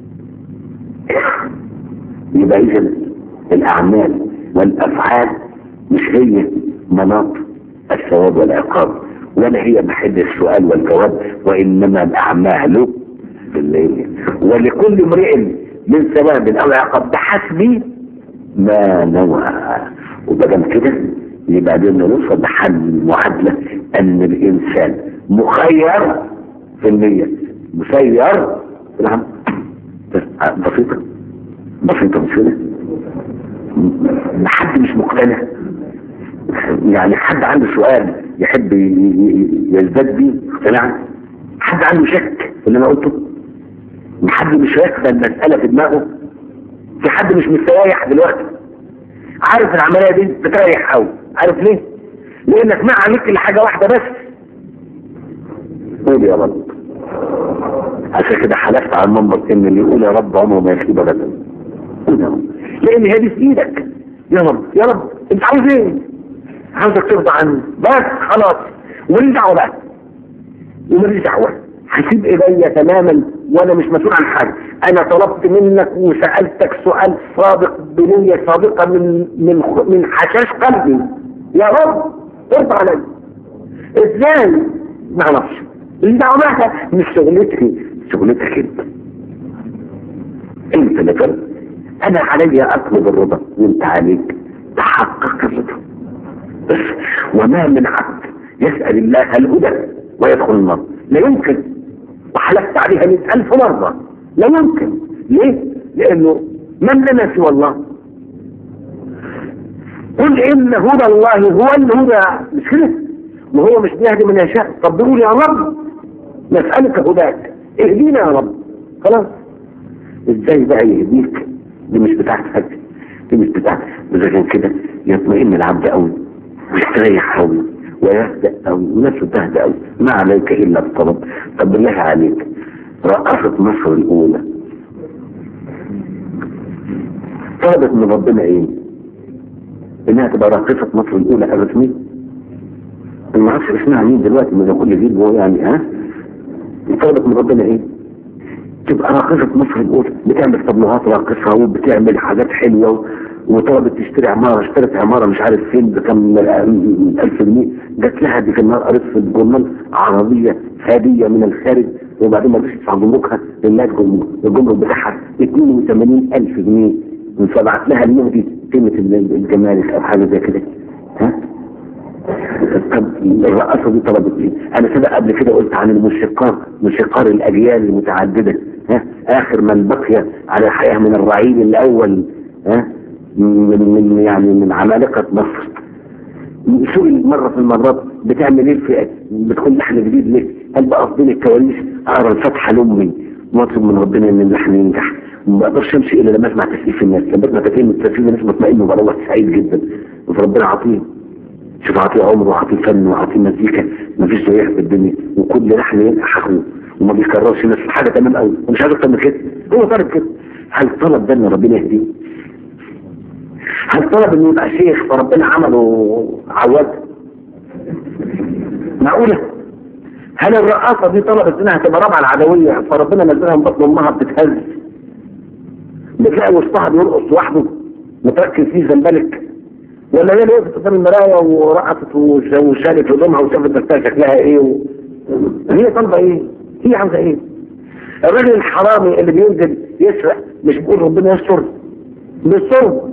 يبقى اذا الاعمال والافعال مش هي مناط الثواب والعقاب ولا هي محل السؤال والجواب وانما الاعمال بالليل ولكل امرئ من ثواب او عقاب بحسب ما نوى وبدل كده يبقى بدنا نوصل لحل المعادله ان الانسان مخير في النية مسير في العمل بسيطة بسيطة مش كده حد مش مقتنع يعني حد عنده سؤال يحب يزداد بيه اقتناع حد عنده شك في اللي انا قلته حد مش راكبه المسألة في دماغه في حد مش مستريح دلوقتي عارف العملية دي بتريح قوي عارف ليه لانك ما عليك الا حاجة واحدة بس قول يا رب عشان كده حلفت على المنبر ان اللي يقول يا رب عمره ما يخيب ابدا قول يا رب لان هي دي في ايدك يا رب يا رب انت عاوز ايه عاوزك ترضى عني بس خلاص وماليش دعوه بقى وماليش دعوه هسيب ايديا تماما وانا مش مسؤول عن حاجه انا طلبت منك وسالتك سؤال صادق بنيه صادقه من من من حشاش قلبي يا رب ارضى علي ازاي ما اعرفش ماليش دعوه بقى مش شغلتي شغلتك انت انت اللي ترضى انا علي اطلب الرضا وانت عليك تحقق الرضا بس وما من عبد يسأل الله الهدى ويدخل النار لا يمكن وحلفت عليها مئة ألف مرة لا يمكن ليه؟ لأنه من لنا سوى الله قل إن هدى الله هو الهدى مش كده وهو مش بيهدي من يشاء طب بيقول يا رب نسألك هداك اهدينا يا رب خلاص ازاي بقى يهديك دي مش بتاعت حد دي مش بتاعت اذا كان كده يطمئن العبد قوي ويستريح قوي ويهدأ قوي ونفسه تهدأ قوي ما عليك الا الطلب طب بالله عليك رقصة مصر الاولى طلبت من ربنا ايه انها تبقى راقصة مصر الاولى الرسمية ما اعرفش اسمها مين دلوقتي من كل جيل هو يعني ها طلبت من ربنا ايه تبقى راقصة مصر الاولى بتعمل طبلوهات راقصة وبتعمل حاجات حلوة وطلبت تشتري عمارة اشترت عمارة مش عارف فين بكم ألف جنيه جات لها دي في النهار قريت في الجورنال عربية هدية من الخارج وبعدين ما رضيتش تدفع جمركها لله الجمرك الجمرك بتاعها 82 ألف جنيه فبعت لها اليوم دي قيمة الجمارك أو حاجة زي كده ها طب الرقصة دي طلبت ايه؟ انا سبق قبل كده قلت عن الموسيقار موسيقار الاجيال المتعددة ها اخر من بقي على الحياة من الرعيل الاول ها من من يعني من عمالقة مصر سئل مرة في المرات بتعمل ايه في بتكون لحن جديد ليه؟ قال بقى افضل الكواليس اقرا الفاتحة لامي واطلب من ربنا ان اللحن ينجح ما اقدرش امشي الا لما اسمع تسقيف الناس لما اسمع تسقيف التسقيف الناس مطمئن وبقى الله سعيد جدا فربنا عطيه شوف عطيه عمر وعطيه فن وعطيه مزيكا مفيش زيها في الدنيا وكل لحن ينجح اخوه وما بيكررش نفس حاجه تمام قوي ومش عايز اكتر من كده هو طالب كده هل طلب ده ان ربنا يهديه؟ هل طلب انه يبقى شيخ فربنا عمله عواد؟ معقوله؟ هل الرقاصه دي طلبت انها تبقى رابعه العدويه فربنا نزلها من بطن امها بتتهز؟ بتلاقي وسطها بيرقص لوحده متركز فيه زنبلك ولا هي اللي وقفت قدام المرايه ورقصت وشالت هدومها وشافت نفسها شكلها ايه و... هي طالبه ايه؟ هي عاوزه ايه؟ الراجل الحرامي اللي بينزل يسرق مش بيقول ربنا يستر بيستر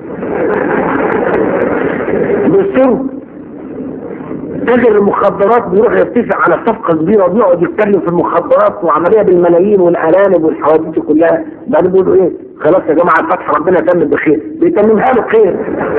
بيستر تاجر المخدرات بيروح يتفق على صفقه كبيره وبيقعد يتكلم في المخدرات وعمليه بالملايين والارانب والحوادث دي كلها بعدين بيقولوا ايه خلاص يا جماعه الفتح ربنا يتمم بخير بيتممها له بخير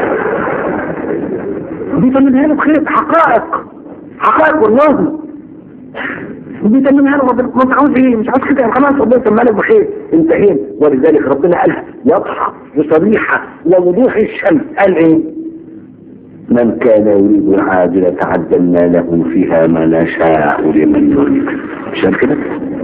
بيتممها له بخير حقائق حقائق والله بيتممها له ربنا ما انت عاوز ايه مش عاوز كده خلاص ربنا يتممها لك بخير انتهينا ولذلك ربنا قالها واضحه وصريحه ووضوح الشمس قال ايه من كان يريد العاجلة عجلنا له فيها ما نشاء لمن يريد مش قال كده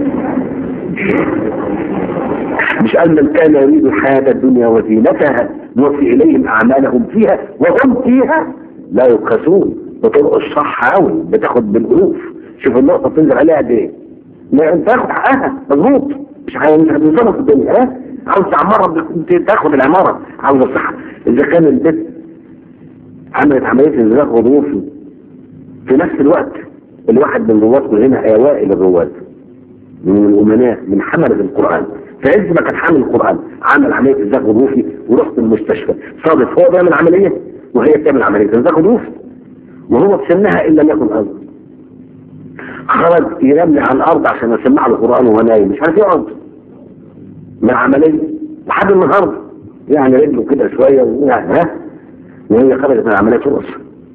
مش قال من كان يريد الحياة الدنيا وزينتها نوفي إليهم أعمالهم فيها وهم فيها لا يبخسون بترقص صح قوي بتاخد بالألوف شوف النقطة بتنزل عليها قد إيه لا أنت تاخد حقها مظبوط مش هنظبط في الدنيا ها عاوز تعمرها تاخد العمارة عاوز الصحة إذا كان البيت عملت عملية انزلاق غضروفي في نفس الوقت الواحد من رواد هنا اوائل الرواد من الامناء من حملة القرآن فعز ما كان حامل القرآن عمل عملية انزلاق غضروفي ورحت المستشفى صادف هو بيعمل عملية وهي بتعمل عملية انزلاق غضروفي وهو بسنها ان لم يكن أرض خرج ينام على الارض عشان اسمع له القرآن وهو نايم مش عارف يقعد مع عملية لحد النهارده يعني رجله كده شوية ويعني ها وهي خرجت من العملية ترقص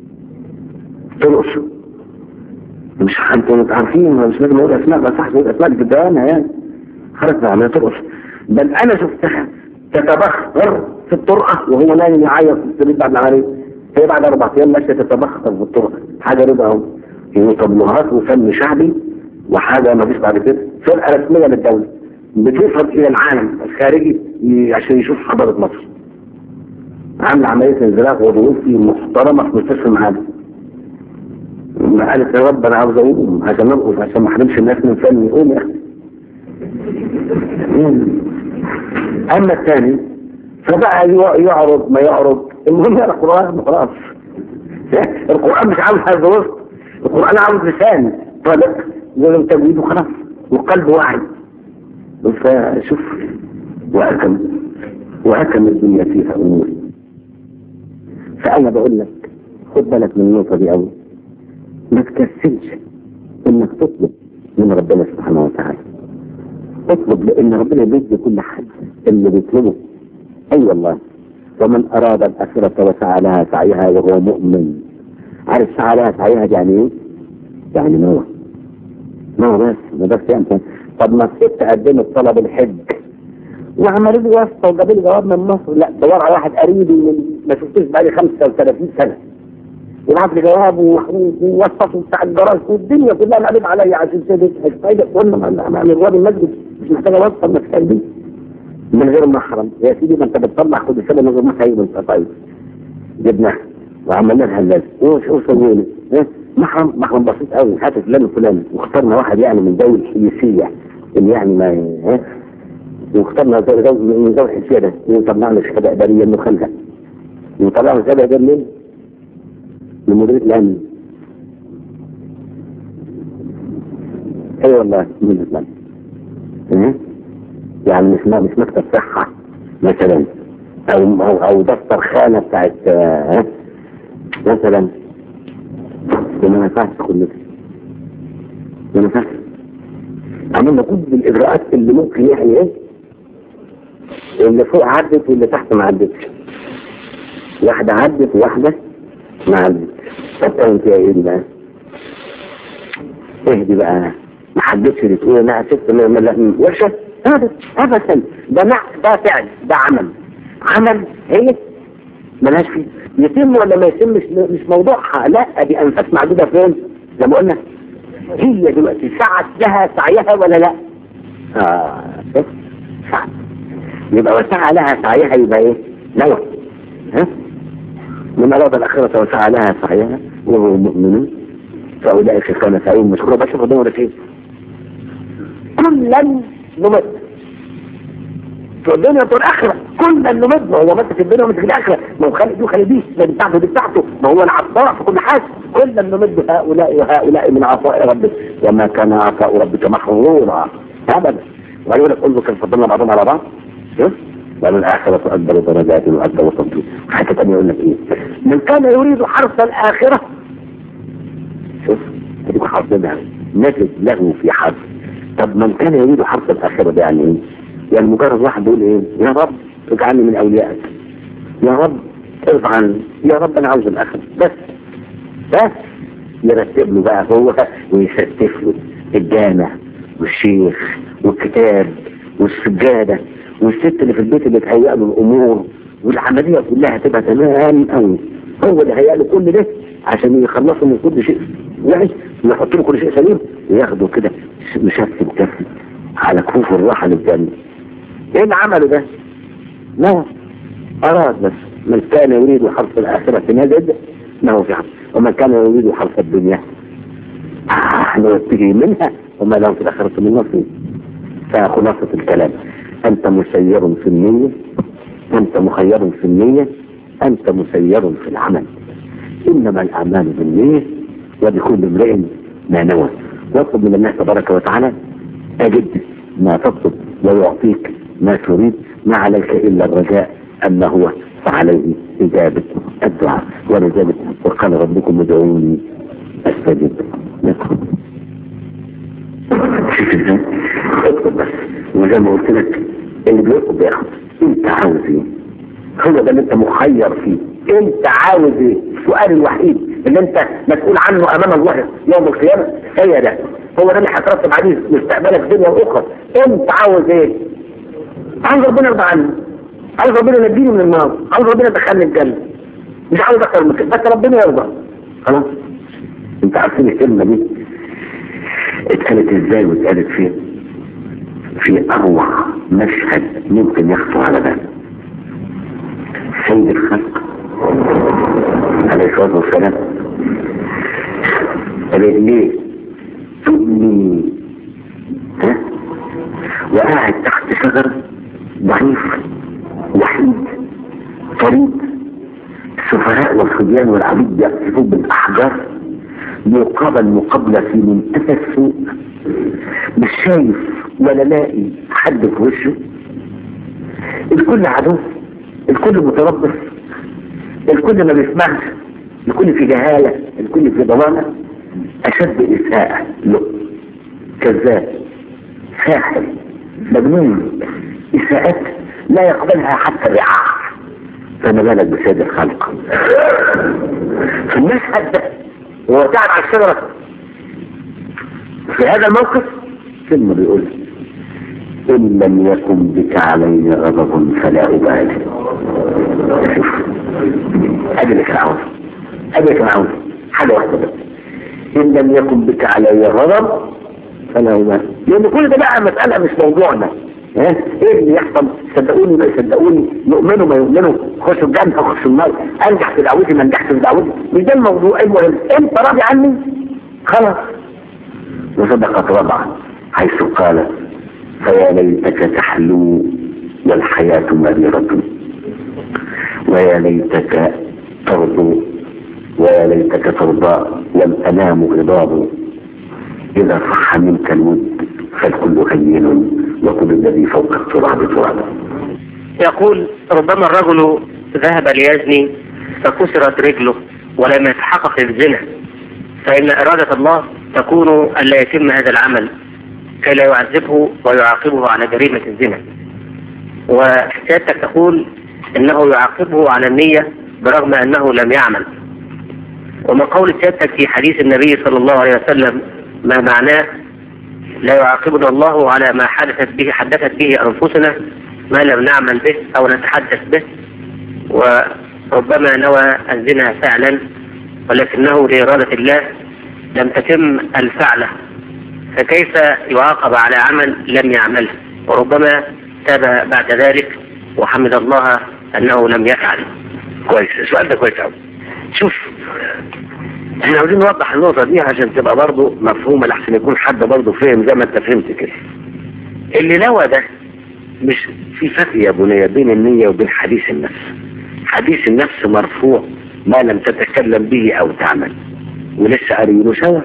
ترقص مش انتوا عارفين مش لازم اقول اسماء بس احسن اقول اسماء بالدوامة يعني خرجت من العملية ترقص بل انا شفتها تتبخر في الطرقة وهو نايم يعيط في السرير بعد العملية هي بعد اربع ايام ماشية تتبخر في الطرقة حاجة رضا اهو هي طبلوهات وفن شعبي وحاجة ما فيش بعد كده فرقة رسمية للدولة بتوصل الى العالم الخارجي عشان يشوف حضارة مصر عامل عملية انزلاق غضروفي محترمة في مستشفى المعادي ما قالت يا رب انا عاوز اقوم عشان نرقص عشان ما احرمش الناس من فني قوم يا اخي اما الثاني فبقى يعرض ما يعرض المهم يقرا القران خلاص القران مش عاوز هذا وسط القران عاوز لسان طلق ولم تجويده خلاص وقلب واحد فشوف وأكم وهكذا الدنيا فيها امور فانا بقول لك خد بالك من النقطه دي قوي ما تكسلش انك تطلب من ربنا سبحانه وتعالى اطلب لان ربنا بيدي كل حد اللي بيطلبه اي أيوة والله ومن اراد الاخره وسعى لها سعيها وهو مؤمن عارف سعى لها سعيها دي يعني ايه؟ يعني نوى نوى بس ما بس يعني طب ما الست قدمت طلب الحج وعملوا لي واسطه وجابوا لي جواب من مصر لا دور على واحد قريبي من ما شفتوش بقالي 35 سنه يبعت لي جواب ووسطه بتاع الجراج والدنيا كلها مقلب عليا عشان كده طيب قلنا ما الواد المسجد مش محتاجه واسطه انك دي من غير محرم يا سيدي ما انت بتطلع كل سنه من غير محرم انت طيب جبناها وعملنا لها اللازم وش سوينا ايه محرم محرم بسيط قوي هات فلان وفلان واخترنا واحد يعني من ذوي الحيثيه اللي يعني ما ها واخترنا ذوي من ذوي الحيثيه ده وطلعنا له شهاده اداريه انه خلها وطلعنا شهاده اداريه منين؟ من مديريه الامن اي والله من الاسلام ايه يعني مش مش مكتب صحه مثلا او او او دفتر خانه بتاعت ها مثلا ما ينفعش تاخد مثل ما ينفعش عملنا كل الاجراءات اللي ممكن يعني ايه اللي فوق عدت واللي تحت ما عدتش واحده عدت وواحده ما عدتش طب تعمل فيها ايه دي بقى؟ اهدي بقى ما حدش اللي تقول انها ست وحشه ابدا ابدا ده مع ده فعل ده عمل عمل هي ملهاش فيه يتم ولا ما يتمش مش موضوعها لا دي انفاس معدوده فين زي ما قلنا هي دلوقتي سعت لها سعيها ولا لا اه سعت يبقى وسعى لها سعيها يبقى ايه نوى ها من اراد الاخره وسعى لها سعيها وهو مؤمن فاولئك كان سعيهم مشكورا بس قدامه ده فين كلا نمت في الدنيا وفي الاخره كلا نمد ما هو ماسك الدنيا وماسك الاخره ما هو خالد دي وخالد دي ما دي بتاعته دي بتاعته ما هو العطاء في كل حاجه كلا نمد هؤلاء وهؤلاء من عطاء ربك وما كان عطاء ربك محظورا ابدا ويقول لك انظر كيف فضلنا بعضهم على بعض شوف وللآخرة أكبر درجات وأكبر تفضيل حتى تاني يقول لك إيه من كان يريد حرث الآخرة شوف هديك حرثنا نجد له في حرث طب من كان يريد حرث الآخرة ده يعني إيه يعني مجرد واحد بيقول ايه يا رب اجعلني من اوليائك يا رب ارضى عني يا رب انا عاوز الاخر بس بس يرتب له بقى هو ويستف له الجامع والشيخ والكتاب والسجاده والست اللي في البيت اللي تهيأ له الامور والعمليه كلها تبقى تمام قوي هو اللي هيأ له كل ده عشان يخلصوا من كل شيء يعني ويحط له كل شيء سليم وياخده كده مشفي كفي على كفوف الراحه للجنه ايه اللي عمله ده؟ لا اراد بس من كان يريد حرث الاخره نجد له في حرث ومن كان يريد حرث الدنيا نوتيه منها وما له في الاخره من نصيب فخلاصه الكلام انت مسير في النيه انت مخير في النيه انت مسير في العمل انما الاعمال بالنيه ولكل امرئ ما نوى واطلب من الله تبارك وتعالى اجد ما تطلب ويعطيك ما تريد ما عليك إلا الرجاء أما هو فعليه إجابة الدعاء ولذلك وقال ربكم ادعوني أستجب لكم شوف ازاي اطلب بس وزي ما قلت لك اللي بيطلب ياخد انت عاوز ايه هو ده اللي انت مخير فيه انت عاوز ايه السؤال الوحيد اللي انت مسؤول عنه امام الله يوم القيامه هي ده هو ده اللي هترتب عليه مستقبلك دنيا واخرى انت عاوز ايه عاوز ربنا يرضى عني عاوز ربنا ينجيني من النار عاوز ربنا يدخلني الجنه مش عاوز اكتر من كده بس ربنا يرضى خلاص انت عارفين الكلمه دي اتقالت ازاي واتقالت فين في اروع مشهد ممكن يخطو على بالك سيد الخلق عليه الصلاه والسلام قال ليه تبني ها وقاعد تحت شجرة ضعيف وحيد فريد السفهاء والصبيان والعبيد يقصفون بالاحجار مقابل مقابلة في منتهى السوء مش شايف ولا لاقي حد في وشه الكل عدو الكل متربص الكل ما بيسمعش الكل في جهالة الكل في ضلالة أشد إساءة له كذاب ساحر مجنون إساءات لا يقبلها حتى الرعاع فما بالك بسيد الخلق في المشهد ده وهو قاعد على الشجرة في هذا الموقف كلمة بيقول إن لم يكن بك علي غضب فلا أبالي شوف أجلك العون أجلك العون حاجة واحدة بس إن لم يكن بك علي غضب فلا أبالي لأن كل ده بقى مسألة مش موضوعنا ها ايه اللي يحصل صدقوني ما يصدقوني يؤمنوا ما يؤمنوا خشوا الجنة خشوا النار انجح في دعوتي ما انجحش في دعوتي مش ده الموضوع المهم انت راضي عني خلاص وصدقت ربعا حيث قالت فيا ليتك تحلو والحياة مريرة ويا ليتك ترضو ويا ليتك ترضى والأنام غضاب إذا صح منك الود فالكل هين وكل الذي فوق التراب تراب
يقول ربما الرجل ذهب ليزني فكسرت رجله ولم يتحقق الزنا فإن إرادة الله تكون أن لا يتم هذا العمل كي لا يعذبه ويعاقبه على جريمة الزنا وسيادتك تقول انه يعاقبه على النية برغم انه لم يعمل ومن قول سيادتك في حديث النبي صلى الله عليه وسلم ما معناه لا يعاقبنا الله على ما حدثت به حدثت به انفسنا ما لم نعمل به او نتحدث به وربما نوى الزنا فعلا ولكنه لإرادة الله لم تتم الفعلة فكيف يعاقب على عمل لم يعمله وربما تاب بعد ذلك وحمد الله أنه لم يفعل
كويس السؤال ده كويس قوي شوف احنا عاوزين نوضح النقطة دي عشان تبقى برضه مفهومة لحسن يكون حد برضه فهم زي ما انت فهمت كده اللي نوى ده مش في فرق يا بني بين النية وبين حديث النفس حديث النفس مرفوع ما لم تتكلم به او تعمل ولسه قاريينه سوا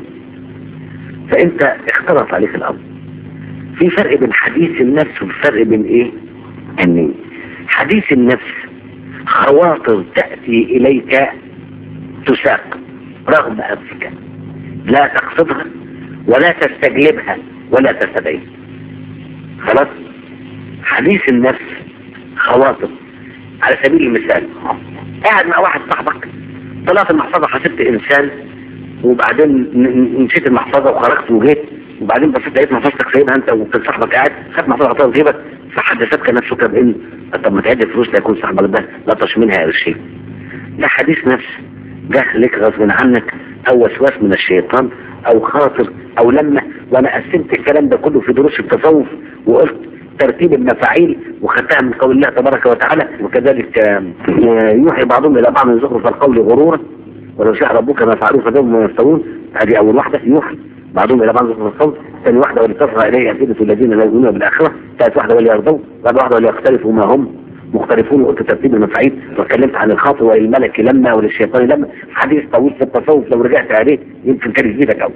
فانت اختلط عليك الامر في فرق بين حديث النفس وفرق بين ايه النية حديث النفس خواطر تأتي اليك تساق رغم أنفك لا تقصدها ولا تستجلبها ولا تستدعيها خلاص حديث النفس خواطر على سبيل المثال قاعد مع واحد صاحبك طلعت المحفظة حسبت إنسان وبعدين ن- ن- نسيت المحفظة وخرجت وجيت وبعدين بصيت لقيت محفظتك سايبها انت وكان صاحبك قاعد خدت محفظة حطها في جيبك فحدثتك نفسك بان طب ما تعد الفلوس لا يكون صاحبك ده لطش منها قرشين ده حديث نفس جه لك غصب عنك او وسواس من الشيطان او خاطر او لما وانا قسمت الكلام ده كله في دروس التصوف وقلت ترتيب المفاعيل وخدتها من قول الله تبارك وتعالى وكذلك آه، يوحي بعضهم الى بعض من زخرف القول غرورا ولو شاء ربك ما فعلوه فذوهم ما يفترون هذه اول واحده يوحي بعضهم الى بعض زخرف القول ثاني واحده ولتصغى اليه افئده الذين لا يؤمنون بالاخره ثالث واحده وليرضوا بعد واحده وليختلفوا ما هم مختلفون وقلت ترتيب المفاعيل واتكلمت عن الخاطر وللملك لما وللشيطان لما حديث طويل في التصوف لو رجعت عليه يمكن كان يفيدك قوي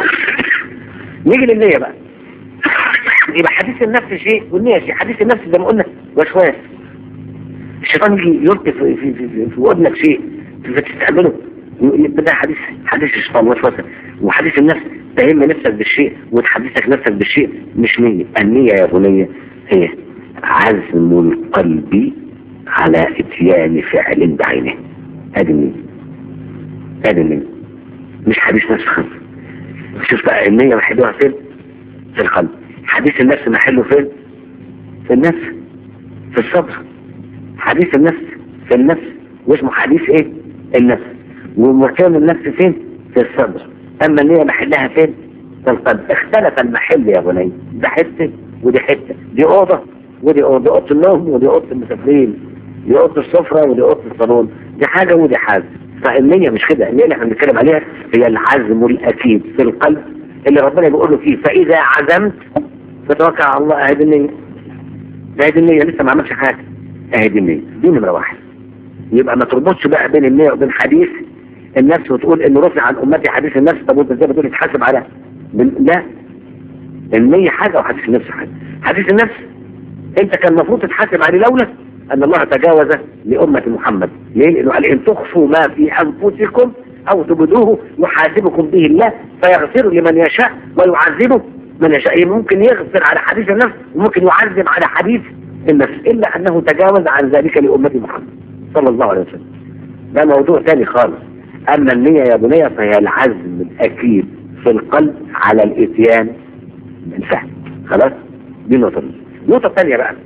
نيجي للنية بقى يبقى حديث النفس شيء والنية شيء حديث النفس زي ما قلنا وسواس الشيطان يجي يلقي في في في, في, في ودنك شيء فتستقبله يبقى ده حديث حديث الشيطان وسوسه وحديث النفس تهم نفسك بالشيء وتحدثك نفسك بالشيء مش نية النية يا بنية هي عزم القلب على اتيان فعل بعينه هذه النية هذه النية مش حديث نفس خالص شوف بقى النية محلوها فين في القلب حديث النفس محله فين في النفس في الصدر حديث النفس في النفس واسمه حديث ايه النفس ومكان النفس فين في الصدر اما النية محلها فين في القلب اختلف المحل يا بني ده حته ودي حته دي اوضه ودي اوضه دي اوضه النوم ودي اوضه المسافرين دي اوضه السفره ودي اوضه الصالون دي حاجه ودي حاجه فالنية مش كده النية اللي احنا بنتكلم عليها هي العزم الاكيد في القلب اللي ربنا بيقول له فيه فاذا عزمت فتوكل على الله اهي دي النية ده دي النية لسه ما عملش حاجه اهي دي النية دي نمرة واحد يبقى ما تربطش بقى بين النية وبين حديث النفس وتقول انه رفع عن امتي حديث النفس طب وانت ازاي بتقول تحاسب على بال- لا النية حاجة وحديث النفس حاجة حديث النفس انت كان المفروض تتحاسب عليه لولا ان الله تجاوز لامه محمد ليه؟ لانه قال ان تخفوا ما في انفسكم او تبدوه يحاسبكم به الله فيغفر لمن يشاء ويعذبه من يشاء ممكن يغفر على حديث النفس وممكن يعذب على حديث النفس الا انه تجاوز عن ذلك لامه محمد صلى الله عليه وسلم ده موضوع تاني خالص اما النية يا بني فهي العزم الاكيد في القلب على الاتيان بالفعل خلاص دي النقطة دي النقطة الثانية بقى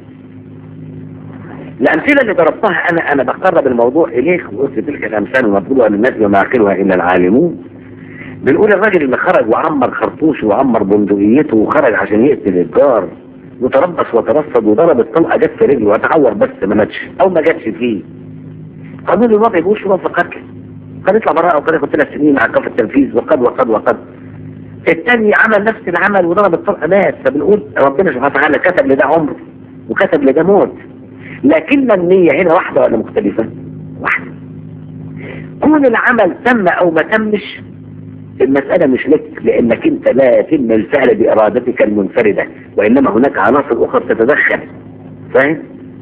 الأمثلة اللي ضربتها أنا أنا بقرب الموضوع إليك وقلت تلك الأمثال ومطلوبها للناس وما يعقلها إلا العالمون بنقول الراجل اللي خرج وعمر خرطوشه وعمر بندقيته وخرج عشان يقتل الجار وتربص وترصد وضرب الطلقة جت في رجله وتعور بس ما ماتش أو ما جاتش فيه قانون الوضع يقول شو في قتل قد يطلع براءة وقد ياخد ثلاث سنين مع كف التنفيذ وقد وقد وقد الثاني عمل نفس العمل وضرب الطلقة مات فبنقول ربنا سبحانه وتعالى كتب لده عمر وكتب لده موت لكن النية هنا واحدة ولا مختلفة واحدة كون العمل تم او ما تمش المسألة مش لك لانك انت لا يتم الفعل بارادتك المنفردة وانما هناك عناصر اخرى تتدخل فاهم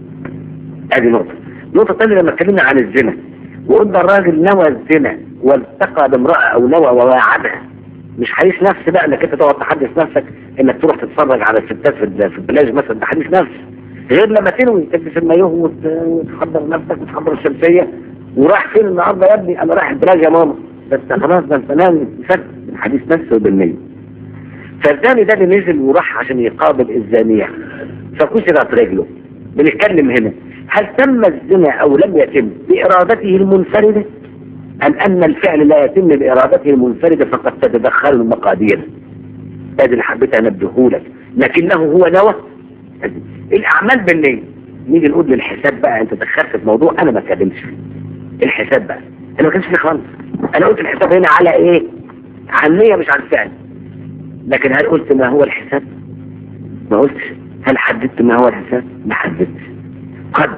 ادي نقطة النقطة الثانية لما اتكلمنا عن الزنا وقلنا الراجل نوى الزنا والتقى بامرأة او نوى وواعدها مش حديث نفس بقى انك انت تقعد تحدث نفسك انك تروح تتفرج على الستات في ال- في البلاج مثلا ده حديث نفس غير لما تنوي تلبس المايوه وت- وتحضر نفسك وتحضر الشمسيه وراح فين النهارده يا ابني انا رايح البلاج يا ماما بس خلاص ده انت ناوي فرق الحديث نفسه بالنية فالزاني ده اللي نزل وراح عشان يقابل الزانية فكسرت رجله بنتكلم هنا هل تم الزنا او لم يتم بارادته المنفردة ام ان الفعل لا يتم بارادته المنفردة فقد تتدخل المقادير هذه اللي حبيت انبهه لك لكنه هو نوى الاعمال بالنية نيجي نقول للحساب بقى انت دخلت في موضوع انا ما اتكلمتش فيه الحساب بقى انا ما كانش فيه خالص انا قلت الحساب هنا على ايه على النية مش على الفعل لكن هل قلت ما هو الحساب ما قلتش هل حددت ما هو الحساب ما حددتش قد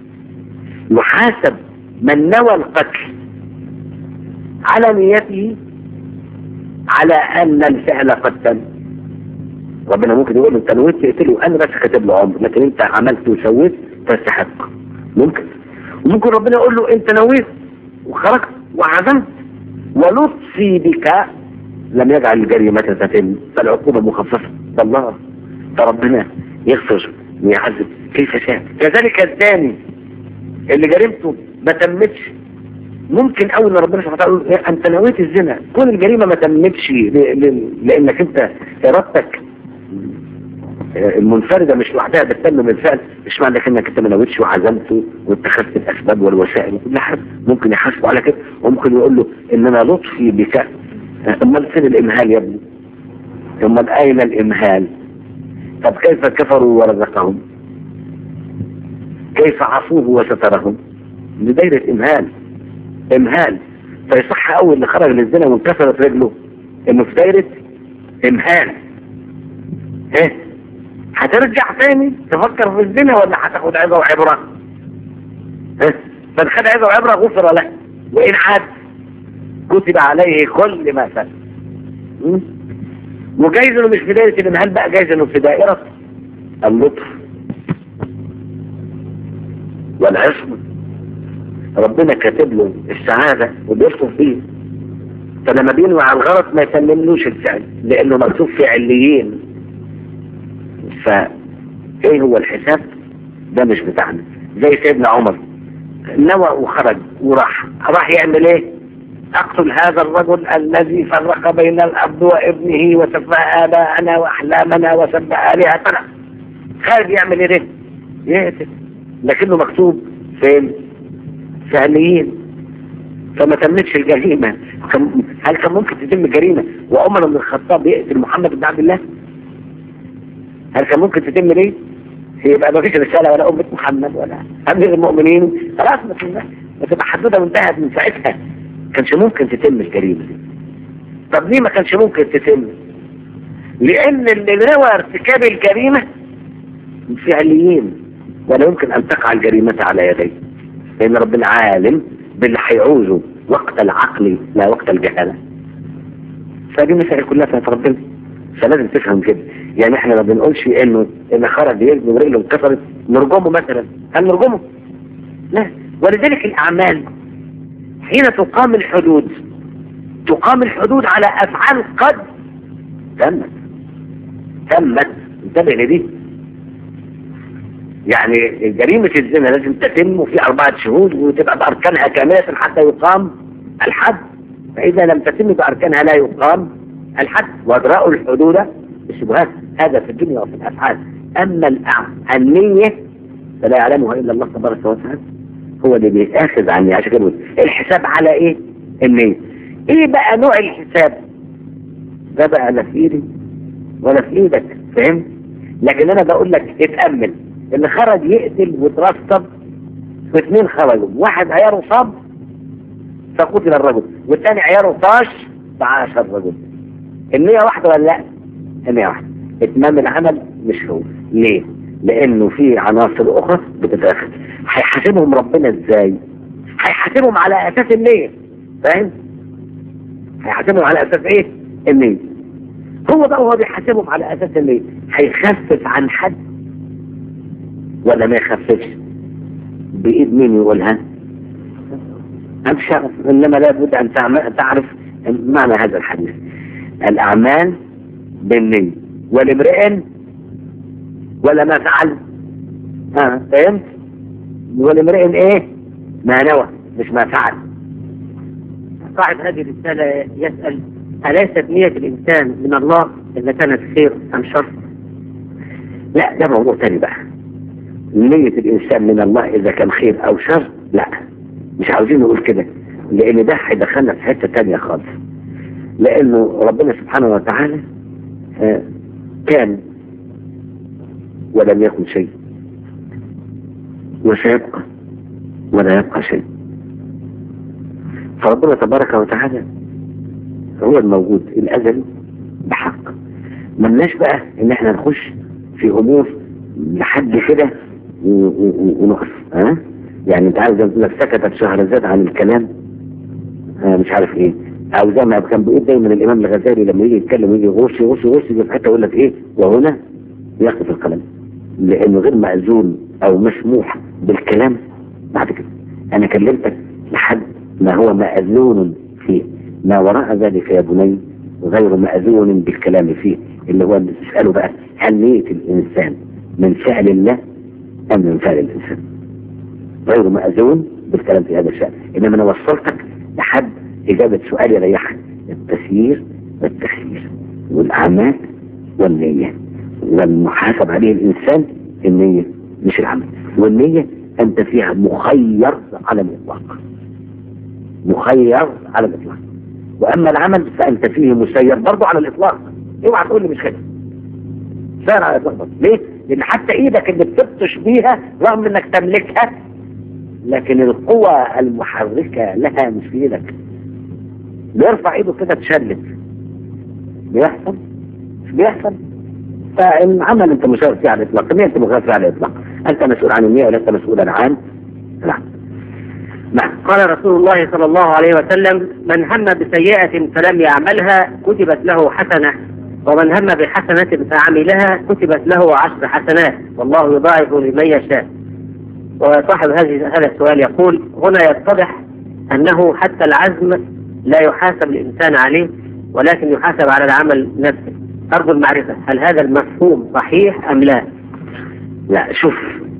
يحاسب من نوى القتل على نيته على ان الفعل قد تم ربنا ممكن يقول له انت نويت تقتله انا بس كاتب له عمر لكن انت عملت وسويت تستحق ممكن وممكن ربنا يقول له انت نويت وخرجت وعزمت ولطفي بك لم يجعل الجريمة تتم فالعقوبة مخففة فالله فربنا يغفر ويعذب كيف شاء كذلك الثاني اللي جريمته ما تمتش ممكن اول ما ربنا سبحانه وتعالى يقول إيه، انت نويت الزنا كون الجريمه ما تمتش ل- ل- لانك انت ارادتك آه، المنفرده مش لوحدها بتتم بالفعل مش معنى انك انت ما نويتش وعزمت واتخذت الاسباب والوسائل وكل حاجه ممكن يحاسبه على كده وممكن يقول له انما لطفي بك آه، امال فين الامهال يا ابني؟ امال اين الامهال؟ طب كيف كفروا ورزقهم؟ كيف عصوه وسترهم؟ دي دايره امهال امهال فيصح اول اللي خرج للزنا وانكسرت رجله انه في دايره امهال ايه هترجع تاني تفكر في الزنا ولا هتاخد عظه وعبره ايه فخد عظه وعبره غفر له وان عاد كتب عليه كل ما فعل م? وجايز انه مش في دايره الامهال بقى جايز انه في دائره اللطف والعصمه ربنا كاتب له السعادة وبيصرف فيه فلما بينوي على الغلط ما يسلملوش الفعل لانه مكتوب في عليين فايه هو الحساب ده مش بتاعنا زي سيدنا عمر نوى وخرج وراح راح يعمل ايه اقتل هذا الرجل الذي فرق بين الاب وابنه وسفه اباءنا واحلامنا وسب الهتنا خارج يعمل ايه يقتل لكنه مكتوب فين فعليين فما تمتش الجريمة كان- هل كان ممكن تتم جريمة وعمر بن الخطاب يقتل محمد بن عبد الله هل كان ممكن تتم ليه يبقى ما فيش رسالة ولا أمة محمد ولا أمير المؤمنين خلاص ما تبقى ما تبقى حدودها وانتهت من ساعتها كانش ممكن تتم الجريمة دي طب ليه ما كانش ممكن تتم لأن اللي نوى ارتكاب الجريمة فعليين ولا يمكن أن تقع الجريمة على يديه لأن ربنا عالم باللي هيعوزه وقت العقل لا وقت الجهالة فدي مسائل كلها بتاعت ربنا فلازم تفهم كده يعني احنا ما بنقولش انه ان خرج يجري ورجله انكسرت نرجمه مثلا هل نرجمه؟ لا ولذلك الاعمال حين تقام الحدود تقام الحدود على افعال قد تمت تمت انتبه لدي يعني جريمة الزنا لازم تتم وفي أربعة شهود وتبقى بأركانها كاملة حتى يقام الحد فإذا لم تتم بأركانها لا يقام الحد وأدراء الحدود الشبهات هذا في الدنيا وفي الأفعال أما الأع- النية فلا يعلمها إلا الله تبارك وتعالى هو اللي بيتاخذ عني عشان كده بقول الحساب على إيه؟ النية إيه بقى نوع الحساب؟ ده بقى لا في إيدي ولا في إيدك فهمت؟ لكن أنا بقول لك اتأمل اللي خرج يقتل وترصد واثنين خرجوا واحد عياره صب فقتل الرجل والثاني عياره طاش فعاش الرجل النية واحدة ولا لا؟ النية واحدة اتمام العمل مش هو ليه؟ لانه في عناصر اخرى بتتاخد هيحاسبهم ربنا ازاي؟ هيحاسبهم على اساس النية فاهم؟ هيحاسبهم على اساس ايه؟ النية هو بقى هو بيحاسبهم على اساس النية هيخفف عن حد ولا ما يخففش بإيد مين يقولها أنت شرف إنما لابد أن تعم- تعرف معنى هذا الحديث الأعمال بالنية والامرئ ولا ما فعل ها فهمت والامرئ ايه ما نوى مش ما فعل
صاحب هذه الرسالة يسأل أليست نية الإنسان من الله إذا كانت خير أم شر؟
لا ده موضوع تاني بقى نية الإنسان من الله إذا كان خير أو شر لا مش عاوزين نقول كده لأن ده هيدخلنا في حتة تانية خالص لأنه ربنا سبحانه وتعالى آه، كان ولم يكن شيء وسيبقى ولا يبقى شيء فربنا تبارك وتعالى هو الموجود الأزلي بحق ملناش بقى ان احنا نخش في امور لحد كده و- و- و- ونقف ها يعني انت عارف زي ما بتقول لك سكتت شهرزاد عن الكلام آه مش عارف ايه او زي ما كان بيقول دايما الامام الغزالي لما يجي يتكلم ويجي يغش يغش يغش يجي في حته يقول لك ايه وهنا يقف القلم لانه غير مأذون او مسموح بالكلام بعد كده انا كلمتك لحد ما هو مأذون فيه ما وراء ذلك يا بني غير مأذون بالكلام فيه اللي هو اللي تسأله بقى هل نية الإنسان من فعل الله أم من فعل الإنسان غير مأذون بالكلام في هذا الشأن إنما أنا وصلتك لحد إجابة سؤال يريحك التسيير والتخيير والأعمال والنية والمحاسب عليه الإنسان النية مش العمل والنية أنت فيها مخير على الإطلاق مخير على الإطلاق وأما العمل فأنت فيه مسير برضه على الإطلاق اوعى تقول لي مش كده سير على الإطلاق برضه. ليه؟ لأن حتى إيدك اللي بتبطش بيها رغم إنك تملكها لكن القوة المحركة لها مش في إيدك بيرفع إيده كده تشلت بيحصل مش بيحصل فالعمل أنت مسير فيه على الإطلاق النية أنت مسير فيه على الإطلاق أنت مسؤول عن النية ولست مسؤولا عن العمل نعم
قال رسول الله صلى الله عليه وسلم من هم بسيئة فلم يعملها كتبت له حسنة ومن هم بحسنة فعملها كتبت له عشر حسنات والله يضاعف لمن يشاء وصاحب هذه هذا السؤال يقول هنا يتضح أنه حتى العزم لا يحاسب الإنسان عليه ولكن يحاسب على العمل نفسه أرجو المعرفة هل هذا المفهوم صحيح أم لا؟
لا شوف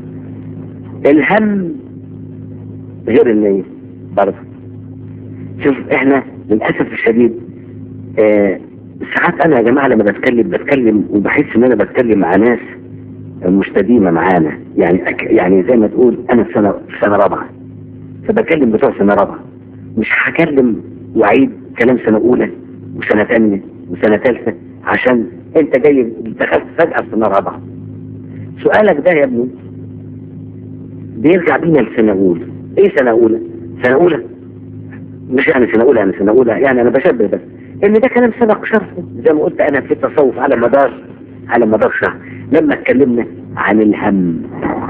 الهم غير النية برضه شوف احنا للأسف الشديد آه ساعات انا يا جماعة لما بتكلم بتكلم وبحس ان انا بتكلم مع ناس مستديمة معانا يعني أك يعني زي ما تقول انا في سنة في سنة رابعة فبكلم بتوع سنة رابعة مش هكلم واعيد كلام سنة اولى وسنة ثانية وسنة ثالثة عشان انت جاي دخلت فجأة في سنة رابعة سؤالك ده يا ابني بيرجع بينا لسنة أولى إيه سنة أولى؟ سنة أولى مش يعني سنة أولى يعني سنة أولى يعني أنا بشبه بس إن ده كلام سبق شرحه زي ما قلت أنا في التصوف على مدار على مدار شهر لما اتكلمنا عن الهم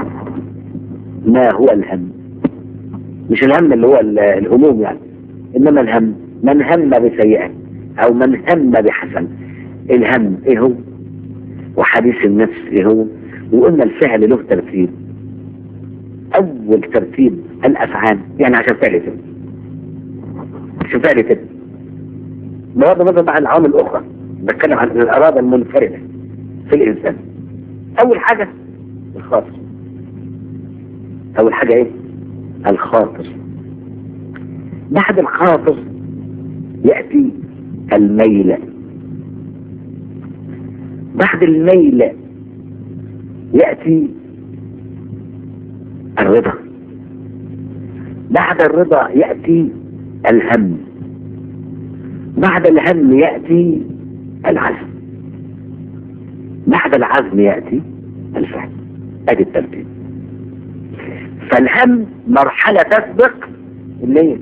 ما هو الهم؟ مش الهم اللي هو ال- الهموم يعني إنما الهم من هم بسيئة أو من هم بحسن الهم ايه هو وحديث النفس ايه هو وقلنا الفعل له ترتيب اول ترتيب الافعال يعني عشان فعل كده عشان فعل كده بغض النظر بقى عن العوامل الاخرى بتكلم عن الاراده المنفرده في الانسان اول حاجه الخاطر اول حاجه ايه الخاطر بعد الخاطر ياتي الميل بعد الميل ياتي الرضا بعد الرضا ياتي الهم بعد الهم ياتي العزم بعد العزم ياتي الفعل ادي الترتيب فالهم مرحلة تسبق النية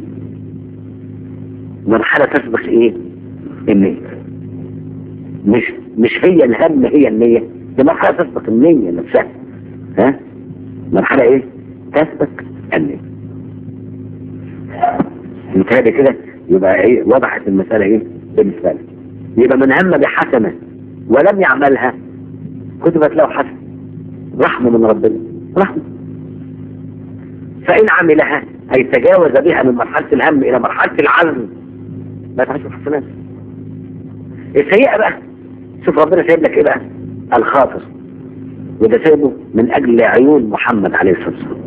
مرحلة تسبق ايه النية مش مش هي الهم هي النية دي مرحلة تسبق النية نفسها ها مرحلة ايه تسبق النية متهيألي كده يبقى ايه وضحت المسألة ايه بالنسبة لي يبقى من هم بحسنة ولم يعملها كتبت له حسنة رحمة من ربنا رحمة فإن عملها أي تجاوز بها من مرحلة الهم إلى مرحلة العزم ما تعيش الحسنات السيئة بقى شوف ربنا سايب لك إيه بقى الخاطر وده سايبه من أجل عيون محمد عليه الصلاة والسلام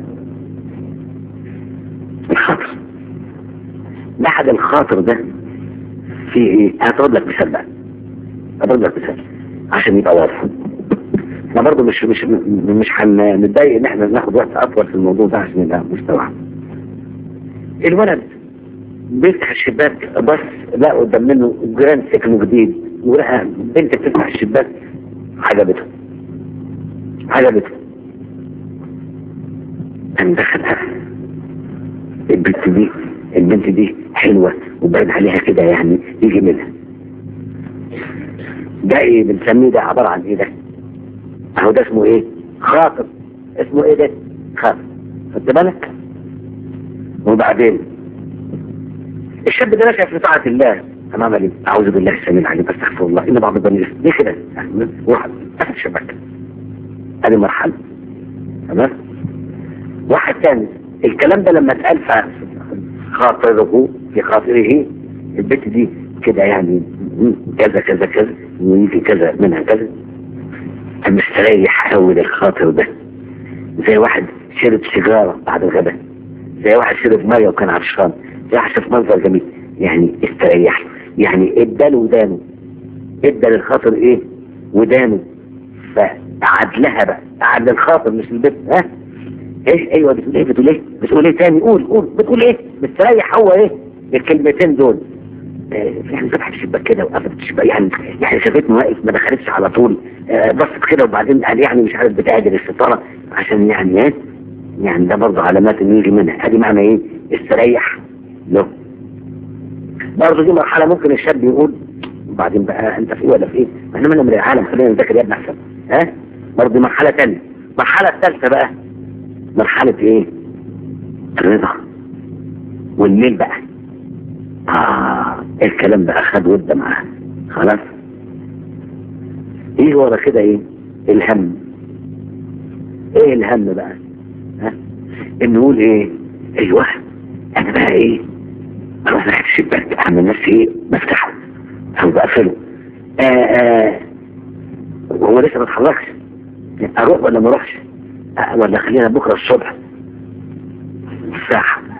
الخاطر بعد الخاطر ده في ايه هتقول لك مثال بقى هتقول لك مثال عشان يبقى واضح احنا برضه مش مش مش هنتضايق ان احنا ناخد وقت اطول في الموضوع ده عشان يبقى مستوعب الولد بيفتح الشباك بس لا قدام منه جيران سكنه جديد ولقى بنت بتفتح الشباك عجبته عجبته قام دخلها البنت دي البنت دي حلوة وباين عليها كده يعني يجي منها ده ايه بنسميه ده عبارة عن ايه ده اهو ده اسمه ايه خاطر اسمه ايه ده خاطر خدت بالك وبعدين الشاب ده نشأ في طاعة الله انا عمل ايه اعوذ بالله السميع العليم استغفر الله ان بعض البني ليه كده واحد قفل الشباك ادي مرحلة تمام واحد ثاني الكلام ده لما اتقال في خاطره في خاطره البنت دي كده يعني كذا كذا كذا ويجي كذا منها كذا مستريح قوي للخاطر ده زي واحد شرب سيجارة بعد الغداء زي واحد شرب مية وكان عطشان زي واحد شاف منظر جميل يعني استريح يعني اداله ودانه ادى للخاطر ايه ودانه فقعد لها بقى قعد للخاطر مش البنت ها ايه ايوه بتقول ايه بتقول ايه بتقول ايه تاني قول قول بتقول ايه مستريح هو ايه الكلمتين دول آه يعني فتحت الشباك كده وقفلت الشباك يعني يعني شافتني واقف ما دخلتش على طول آه بصت كده وبعدين قال يعني مش عارف بتعدل الستاره عشان يعني ايه يعني ده برضه علامات ان يجي منها ادي معنى ايه استريح له برضه دي مرحله ممكن الشاب يقول وبعدين بقى انت في ايه ولا في ايه؟ احنا مالنا من العالم خلينا نذاكر يا ابني احسن ها برضه دي مرحله ثانيه المرحله الثالثه بقى مرحلة ايه الرضا والميل بقى اه الكلام بقى خد ود معاه خلاص ايه ورا كده ايه الهم ايه الهم بقى ها ان نقول ايه ايوه انا بقى ايه اروح ناحية الشباك اعمل نفسي ايه بفتحه او بقفله آه آه وهو لسه ما اتحركش اروح ولا ما اروحش ولا خلينا بكرة الصبح الساحة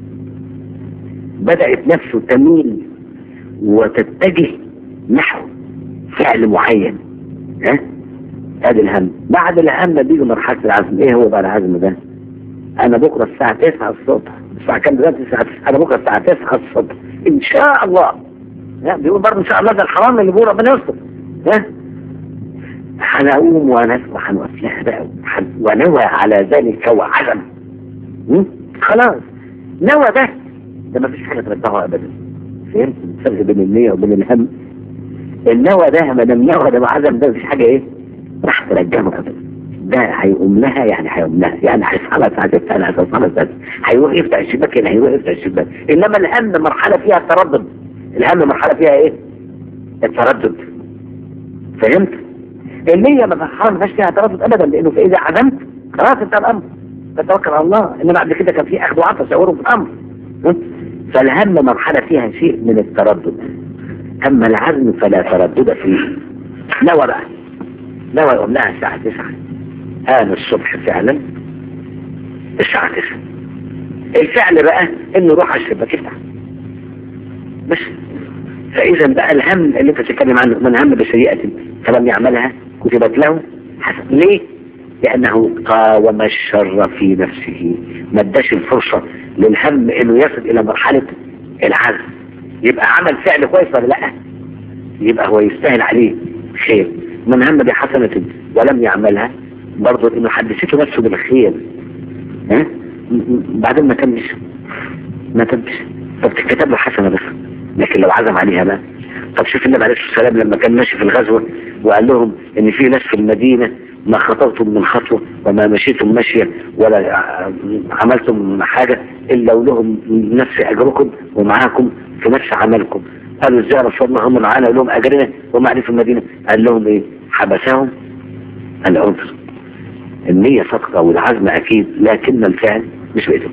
بدأت نفسه تميل وتتجه نحو فعل معين ها ادي الهم بعد الهم بيجي مرحلة العزم ايه هو بقى العزم ده انا بكرة الساعة 9 الصبح الساعة كام دلوقتي الساعة انا بكرة الساعة 9 الصبح ان شاء الله ها بيقول برضه ان شاء الله ده الحرام اللي بيقول ربنا يستر ها هنقوم ونسبح وافلها بقى ونوى على ذلك وعزم خلاص نوى ده ده ما فيش حاجة ترجعه ابدا فهمت الفرق بين النية وبين الهم النوى ده ما دام نوى ده وعزم ده مفيش حاجة ايه راح ترجعه ابدا ده هيقوم لها يعني هيقوم لها يعني هيصحى ساعة الثانية هيصحى ساعة هيروح يفتح الشباك هنا هيروح يفتح الشباك انما الهم مرحلة فيها التردد الهم مرحلة فيها ايه التردد فهمت النية ما حرام ما فيهاش فيها تردد ابدا لانه فاذا عزمت خلاص انت الامر تتوكل على الله انما بعد كده كان في اخذ وعطى شعوره في الامر فالهم مرحلة فيها شيء من التردد اما العزم فلا تردد فيه نوى بقى نوى يقوم لها الساعة 9 آن الصبح فعلا الساعة 9 الفعل بقى انه روح على الشباك يفتح بس فاذا بقى الهم اللي انت بتتكلم عنه من هم بسيئة فلم يعملها كتبت له حسن ليه؟ لانه قاوم الشر في نفسه ما اداش الفرصة للهم انه يصل الى مرحلة العزم يبقى عمل فعل كويس ولا لا يبقى هو يستاهل عليه خير من هم بحسنة ولم يعملها برضه انه حدثته نفسه بالخير ها بعدين ما تمش ما تمش طب تكتب له حسنة بس لكن لو عزم عليها بقى طب شوف النبي عليه الصلاة والسلام لما كان ماشي في الغزوة وقال لهم ان في ناس في المدينة ما خطوتم من خطوة وما مشيتم مشية ولا عملتم حاجة إلا ولهم نفس أجركم ومعاكم في نفس عملكم قالوا ازاي يا رسول الله هم معانا لهم أجرنا وهم قاعدين في المدينة قال لهم ايه حبسهم العنصر النية صدقة والعزم أكيد لكن الفعل مش بإيدهم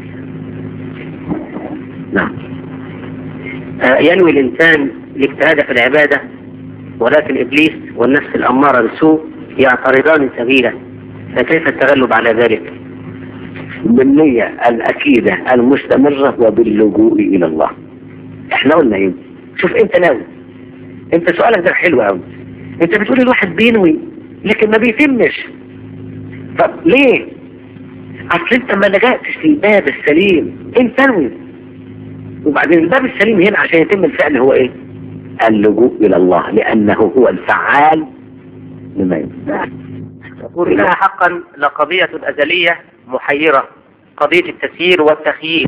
نعم
آه، ينوي الإنسان الاجتهاد في العبادة ولكن إبليس والنفس الأمارة بالسوء يعترضان سبيله فكيف التغلب على ذلك؟
بالنية الأكيدة المستمرة وباللجوء إلى الله احنا قلنا ايه شوف انت ناوي انت سؤالك ده حلو قوي انت بتقول الواحد بينوي لكن ما بيتمش طب ليه اصل انت ما لجأتش للباب السليم انت انوي وبعدين الباب السليم هنا عشان يتم الفعل هو ايه اللجوء الى الله لانه هو الفعال لما ينفع
يقول إنها حقا لقضية أزلية محيرة قضية التسيير والتخيير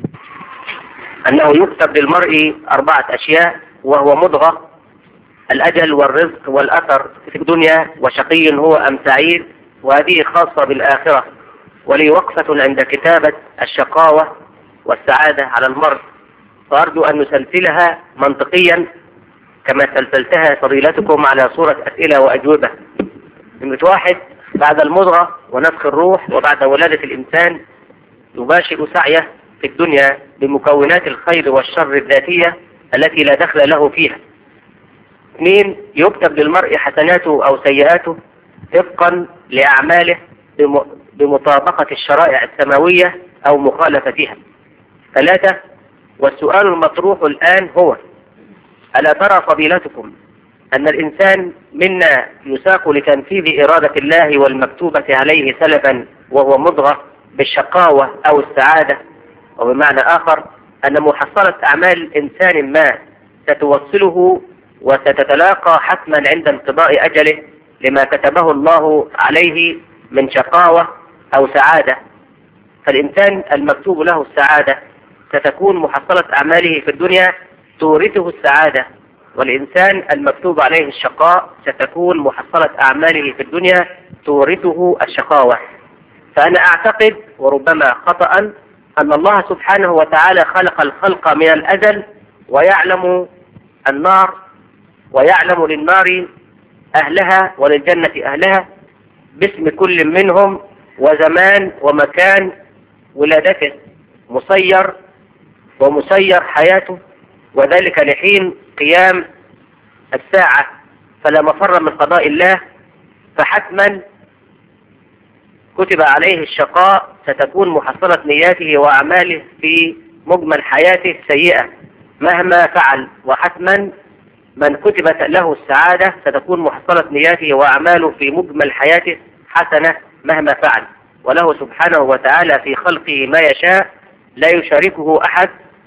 أنه يكتب للمرء أربعة أشياء وهو مضغة الأجل والرزق والأثر في الدنيا وشقي هو أم سعيد وهذه خاصة بالآخرة ولي وقفة عند كتابة الشقاوة والسعادة على المرء فأرجو أن نسلسلها منطقيا كما سلسلتها فضيلتكم على صورة أسئلة وأجوبة نمرة واحد بعد المضغة ونفخ الروح وبعد ولادة الإنسان يباشر سعيه في الدنيا بمكونات الخير والشر الذاتية التي لا دخل له فيها اثنين يكتب للمرء حسناته أو سيئاته طبقا لأعماله بم- بمطابقة الشرائع السماوية أو مخالفتها ثلاثة والسؤال المطروح الآن هو ألا ترى فضيلتكم أن الإنسان منا يساق لتنفيذ إرادة الله والمكتوبة عليه سلفا وهو مضغة بالشقاوة أو السعادة وبمعنى آخر أن محصلة أعمال إنسان ما ستوصله وستتلاقى حتما عند انقضاء أجله لما كتبه الله عليه من شقاوة أو سعادة فالإنسان المكتوب له السعادة ستكون محصلة أعماله في الدنيا تورثه السعادة والإنسان المكتوب عليه الشقاء ستكون محصلة أعماله في الدنيا تورثه الشقاوة فأنا أعتقد وربما خطأ أن الله سبحانه وتعالى خلق الخلق من الأزل ويعلم النار ويعلم للنار أهلها وللجنة أهلها باسم كل منهم وزمان ومكان ولادته مسير ومسير حياته وذلك لحين قيام الساعة فلا مفر من قضاء الله فحتما كتب عليه الشقاء ستكون محصلة نياته وأعماله في مجمل حياته سيئة مهما فعل وحتما من كتبت له السعادة ستكون محصلة نياته وأعماله في مجمل حياته حسنة مهما فعل وله سبحانه وتعالى في خلقه ما يشاء لا يشاركه أحد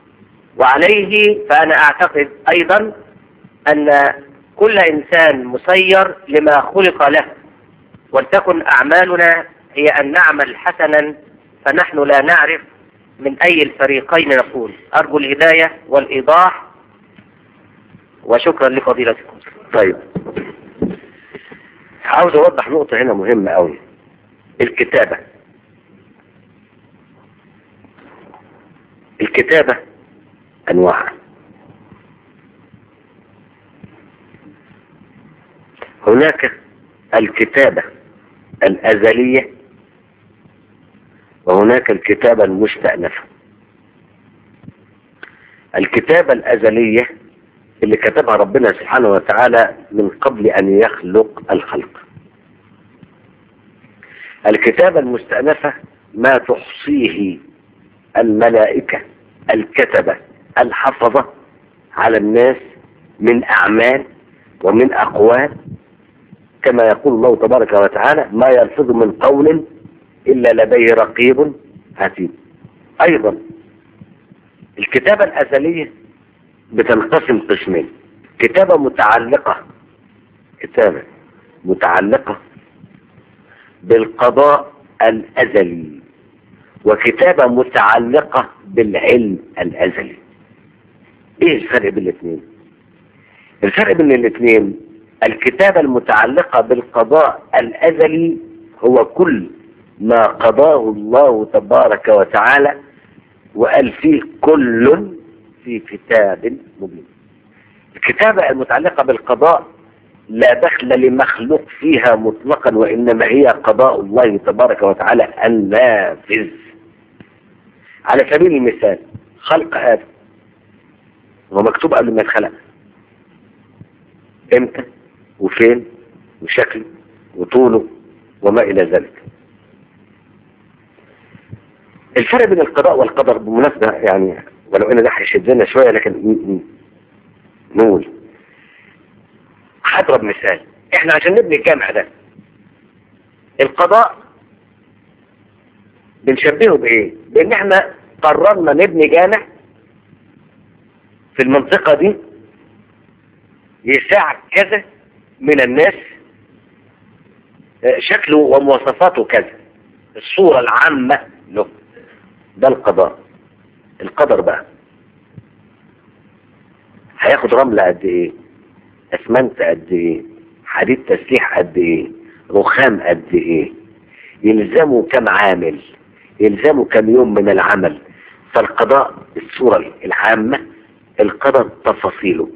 وعليه فأنا أعتقد أيضا أن كل إنسان مسير لما خلق له ولتكن أعمالنا هي أن نعمل حسنا فنحن لا نعرف من أي الفريقين نقول أرجو الهداية والإيضاح وشكرا لفضيلتكم
طيب عاوز اوضح نقطة هنا مهمة قوي الكتابة الكتابة انواع هناك الكتابة الأزلية وهناك الكتابة المستأنفة الكتابة الأزلية اللي كتبها ربنا سبحانه وتعالى من قبل أن يخلق الخلق الكتابة المستأنفة ما تحصيه الملائكة الكتبة الحفظة على الناس من أعمال ومن أقوال كما يقول الله تبارك وتعالى ما يلفظ من قول إلا لديه رقيب عتيد أيضا الكتابة الأزلية بتنقسم قسمين كتابة متعلقة كتابة متعلقة بالقضاء الأزلي وكتابة متعلقة بالعلم الأزلي ايه الفرق بين الاثنين الفرق بين الاثنين الكتابة المتعلقة بالقضاء الأزلي هو كل ما قضاه الله تبارك وتعالى وقال فيه كل في كتاب مبين الكتابة المتعلقة بالقضاء لا دخل لمخلوق فيها مطلقا وإنما هي قضاء الله تبارك وتعالى النافذ على سبيل المثال خلق آدم هو مكتوب قبل ما يتخلق امتى وفين وشكله وطوله وما إلى ذلك الفرق بين القضاء والقدر بالمناسبة يعني ولو ان ده هيشدنا شوية لكن ن- ن- نقول هضرب مثال احنا عشان نبني الجامع ده القضاء بنشبهه بايه بان احنا قررنا نبني جامع في المنطقة دي يساع كذا من الناس آه، شكله ومواصفاته كذا الصورة العامة له ده القضاء القدر بقى هياخد رملة قد ايه اسمنت قد ايه حديد تسليح قد ايه رخام قد ايه يلزمه كم عامل يلزمه كم يوم من العمل فالقضاء الصورة العامة القدر تفاصيله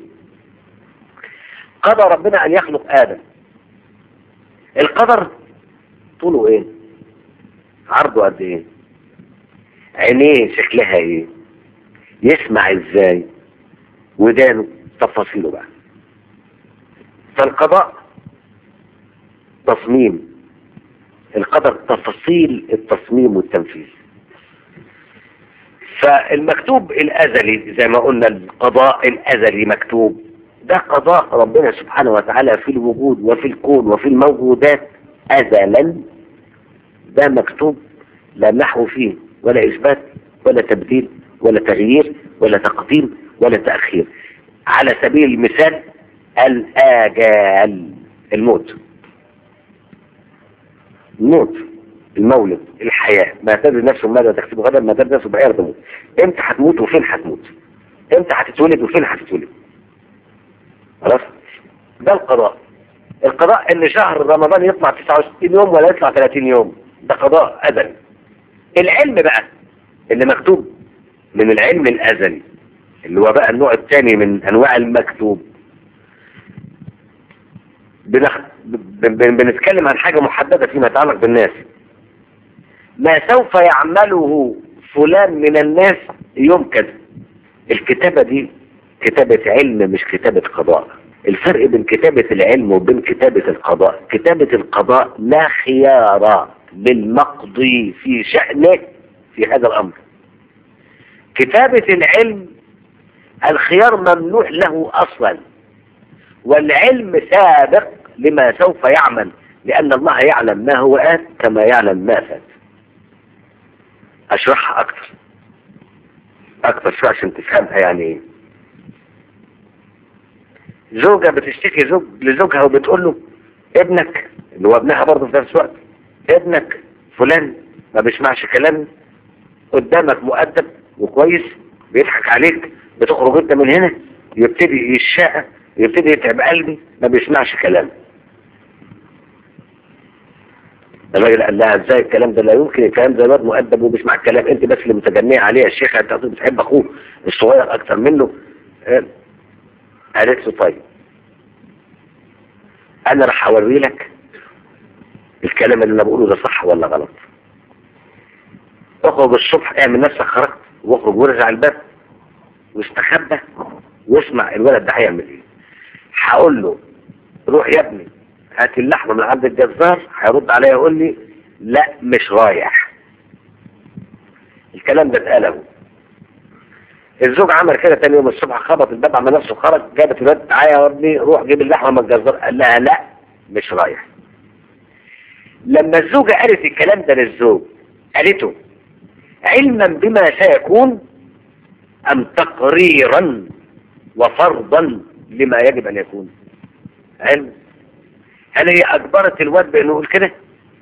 قضى ربنا ان يخلق ادم القدر طوله ايه عرضه قد ايه عينيه شكلها ايه يسمع ازاي ودانه تفاصيله بقى فالقضاء تصميم القدر تفاصيل التصميم والتنفيذ فالمكتوب الازلي زي ما قلنا القضاء الازلي مكتوب ده قضاء ربنا سبحانه وتعالى في الوجود وفي الكون وفي الموجودات ازلا ده مكتوب لا نحو فيه ولا اثبات ولا تبديل ولا تغيير ولا تقديم ولا تاخير على سبيل المثال الاجال الموت الموت المولد الحياة ما تدري نفسه ماذا تكسب غدا ما تدري نفسه بأي تموت امتى هتموت وفين هتموت امتى هتتولد وفين هتتولد خلاص ده القضاء القضاء ان شهر رمضان يطلع 69 يوم ولا يطلع 30 يوم ده قضاء ازلي العلم بقى اللي مكتوب من العلم الازلي اللي هو بقى النوع الثاني من انواع المكتوب بنخ... بن... بن... بنتكلم عن حاجة محددة فيما يتعلق بالناس ما سوف يعمله فلان من الناس يوم كذا الكتابة دي كتابة علم مش كتابة قضاء الفرق بين كتابة العلم وبين كتابة القضاء كتابة القضاء لا خيار للمقضي في شأنه في هذا الأمر كتابة العلم الخيار ممنوح له أصلا والعلم سابق لما سوف يعمل لأن الله يعلم ما هو آت كما يعلم ما فات أشرحها أكثر أكثر شوية عشان تفهمها يعني إيه زوجة بتشتكي زوج لزوجها وبتقول له ابنك اللي هو ابنها برضه في نفس الوقت ابنك فلان ما بيسمعش كلامي قدامك مؤدب وكويس بيضحك عليك بتخرج انت من هنا يبتدي يشاء يبتدي يتعب قلبي ما بيسمعش كلامي الراجل قال لها ازاي الكلام ده لا يمكن الكلام ده الواد مؤدب وبيسمع الكلام انت بس اللي متجنيه عليه يا شيخ انت بتحب اخوه الصغير اكتر منه اه. قالت له طيب انا راح اوري لك الكلام اللي انا بقوله ده صح ولا غلط اخرج الصبح اعمل نفسك خرجت واخرج وارجع الباب واستخبى واسمع الولد ده هيعمل ايه هقول له روح يا ابني هات اللحمه من عند الجزار هيرد عليا يقول لي لا مش رايح الكلام ده اتقال اهو الزوج عمل كده تاني يوم الصبح خبط الباب عمل نفسه خرج جابت الواد تعالى يا ابني روح جيب اللحمه من الجزار قال لها لا مش رايح لما الزوجه قالت الكلام ده للزوج قالته علما بما سيكون ام تقريرا وفرضا لما يجب ان يكون علم هل هي اجبرت الواد بانه يقول كده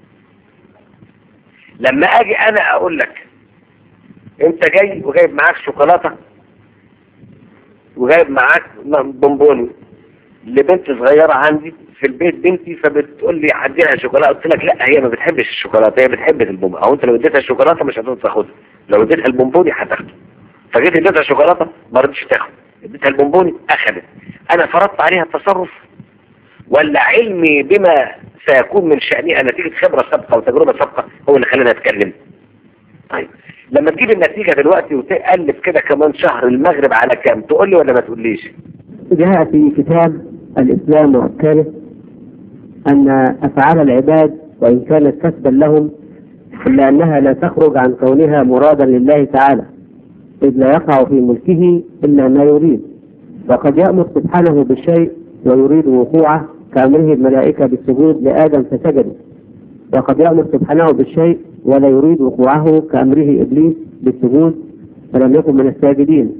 لما اجي انا اقول لك انت جاي وجايب معاك شوكولاته وجايب معاك بونبوني لبنت صغيره عندي في البيت بنتي فبتقول لي هديها شوكولاته قلت لك لا هي ما بتحبش الشوكولاته هي بتحب البونبوني او انت لو اديتها الشوكولاته مش هتقدر تاخدها لو اديتها البونبوني هتاخده فجيت اديتها شوكولاته ما رضتش تاخد اديتها البونبوني اخذت انا فرضت عليها التصرف ولا علمي بما سيكون من شأنها نتيجة خبرة سابقة وتجربة سابقة هو اللي خلاني اتكلم طيب لما تجيب النتيجة دلوقتي وتقلب كده كمان شهر المغرب على كام تقول لي ولا ما تقوليش
جاء في كتاب الإسلام وأحكامه أن أفعال العباد وإن كانت كسبا لهم إلا أنها لا تخرج عن كونها مرادا لله تعالى إذ لا يقع في ملكه إلا ما يريد وقد يأمر سبحانه بالشيء ويريد وقوعه كأمره الملائكة بالسجود لآدم فسجدوا وقد يأمر سبحانه بالشيء ولا يريد وقوعه كأمره إبليس بالسجود فلم يكن من الساجدين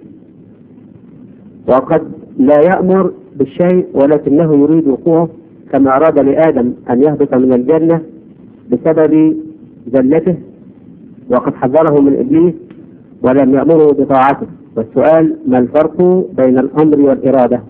وقد لا يأمر بالشيء ولكنه يريد وقوعه كما أراد لآدم أن يهبط من الجنة بسبب زلته وقد حذره من إبليس ولم يأمره بطاعته والسؤال ما الفرق بين الأمر والإرادة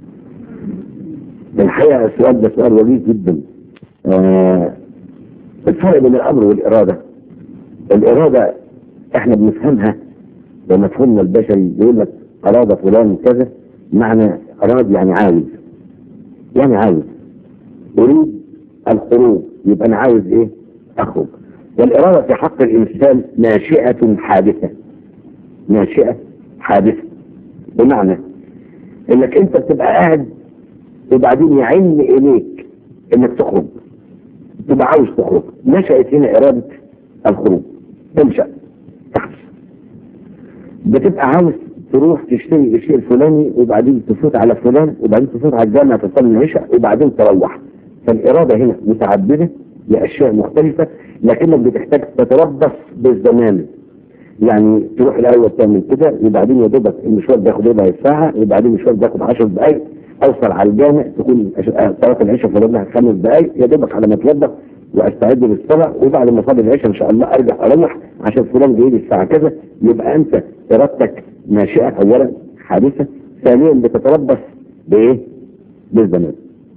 الحقيقة السؤال ده سؤال وجيه جدا آه الفرق بين الأمر والإرادة الإرادة احنا بنفهمها بمفهومنا البشري يقول لك أراد فلان كذا معنى أراد يعني عاوز يعني عاوز أريد الخروج يبقى أنا عاوز إيه؟ أخرج والإرادة في حق الإنسان ناشئة حادثة ناشئة حادثة بمعنى إنك أنت بتبقى قاعد وبعدين يعن إليك إنك تخرج تبقى عاوز تخرج نشأت هنا إرادة الخروج تنشأ تحدث بتبقى عاوز تروح تشتري الشيء الفلاني وبعدين تفوت على فلان وبعدين تفوت على الجامعة تصلي العشاء وبعدين تروح فالإرادة هنا متعددة لأشياء مختلفة لكنك بتحتاج تتربص بالزمان يعني تروح الأول تعمل كده وبعدين يا دوبك المشوار بياخد ربع ساعة وبعدين المشوار بياخد 10 دقايق أوصل على الجامع تكون صلاة العشاء فاضل لها خمس دقايق يا دوبك على ما اتوضى واستعد للصلاة وبعد ما اصلي العشاء ان شاء الله ارجع اروح عشان فلان جاي لي الساعة كذا يبقى انت ارادتك ناشئة اولا حادثة ثانيا بتتربص بايه؟ بالزمان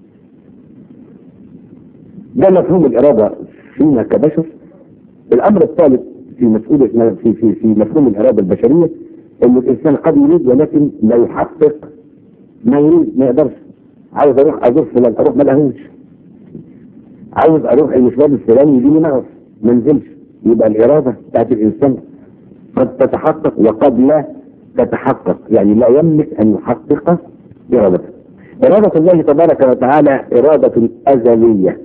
ده مفهوم الإرادة فينا كبشر الأمر الثالث في مسؤولية في في في مفهوم الإرادة البشرية إن الإنسان قد يريد ولكن لا يحقق ما يريد ما يقدرش عاوز أروح أزور فلان أروح ما لهوش عاوز أروح المشوار الفلاني يجيني نغص ما انزلش يبقى الإرادة بتاعت الإنسان قد تتحقق وقد لا تتحقق يعني لا يملك أن يحقق إرادته إرادة الله تبارك وتعالى إرادة أزلية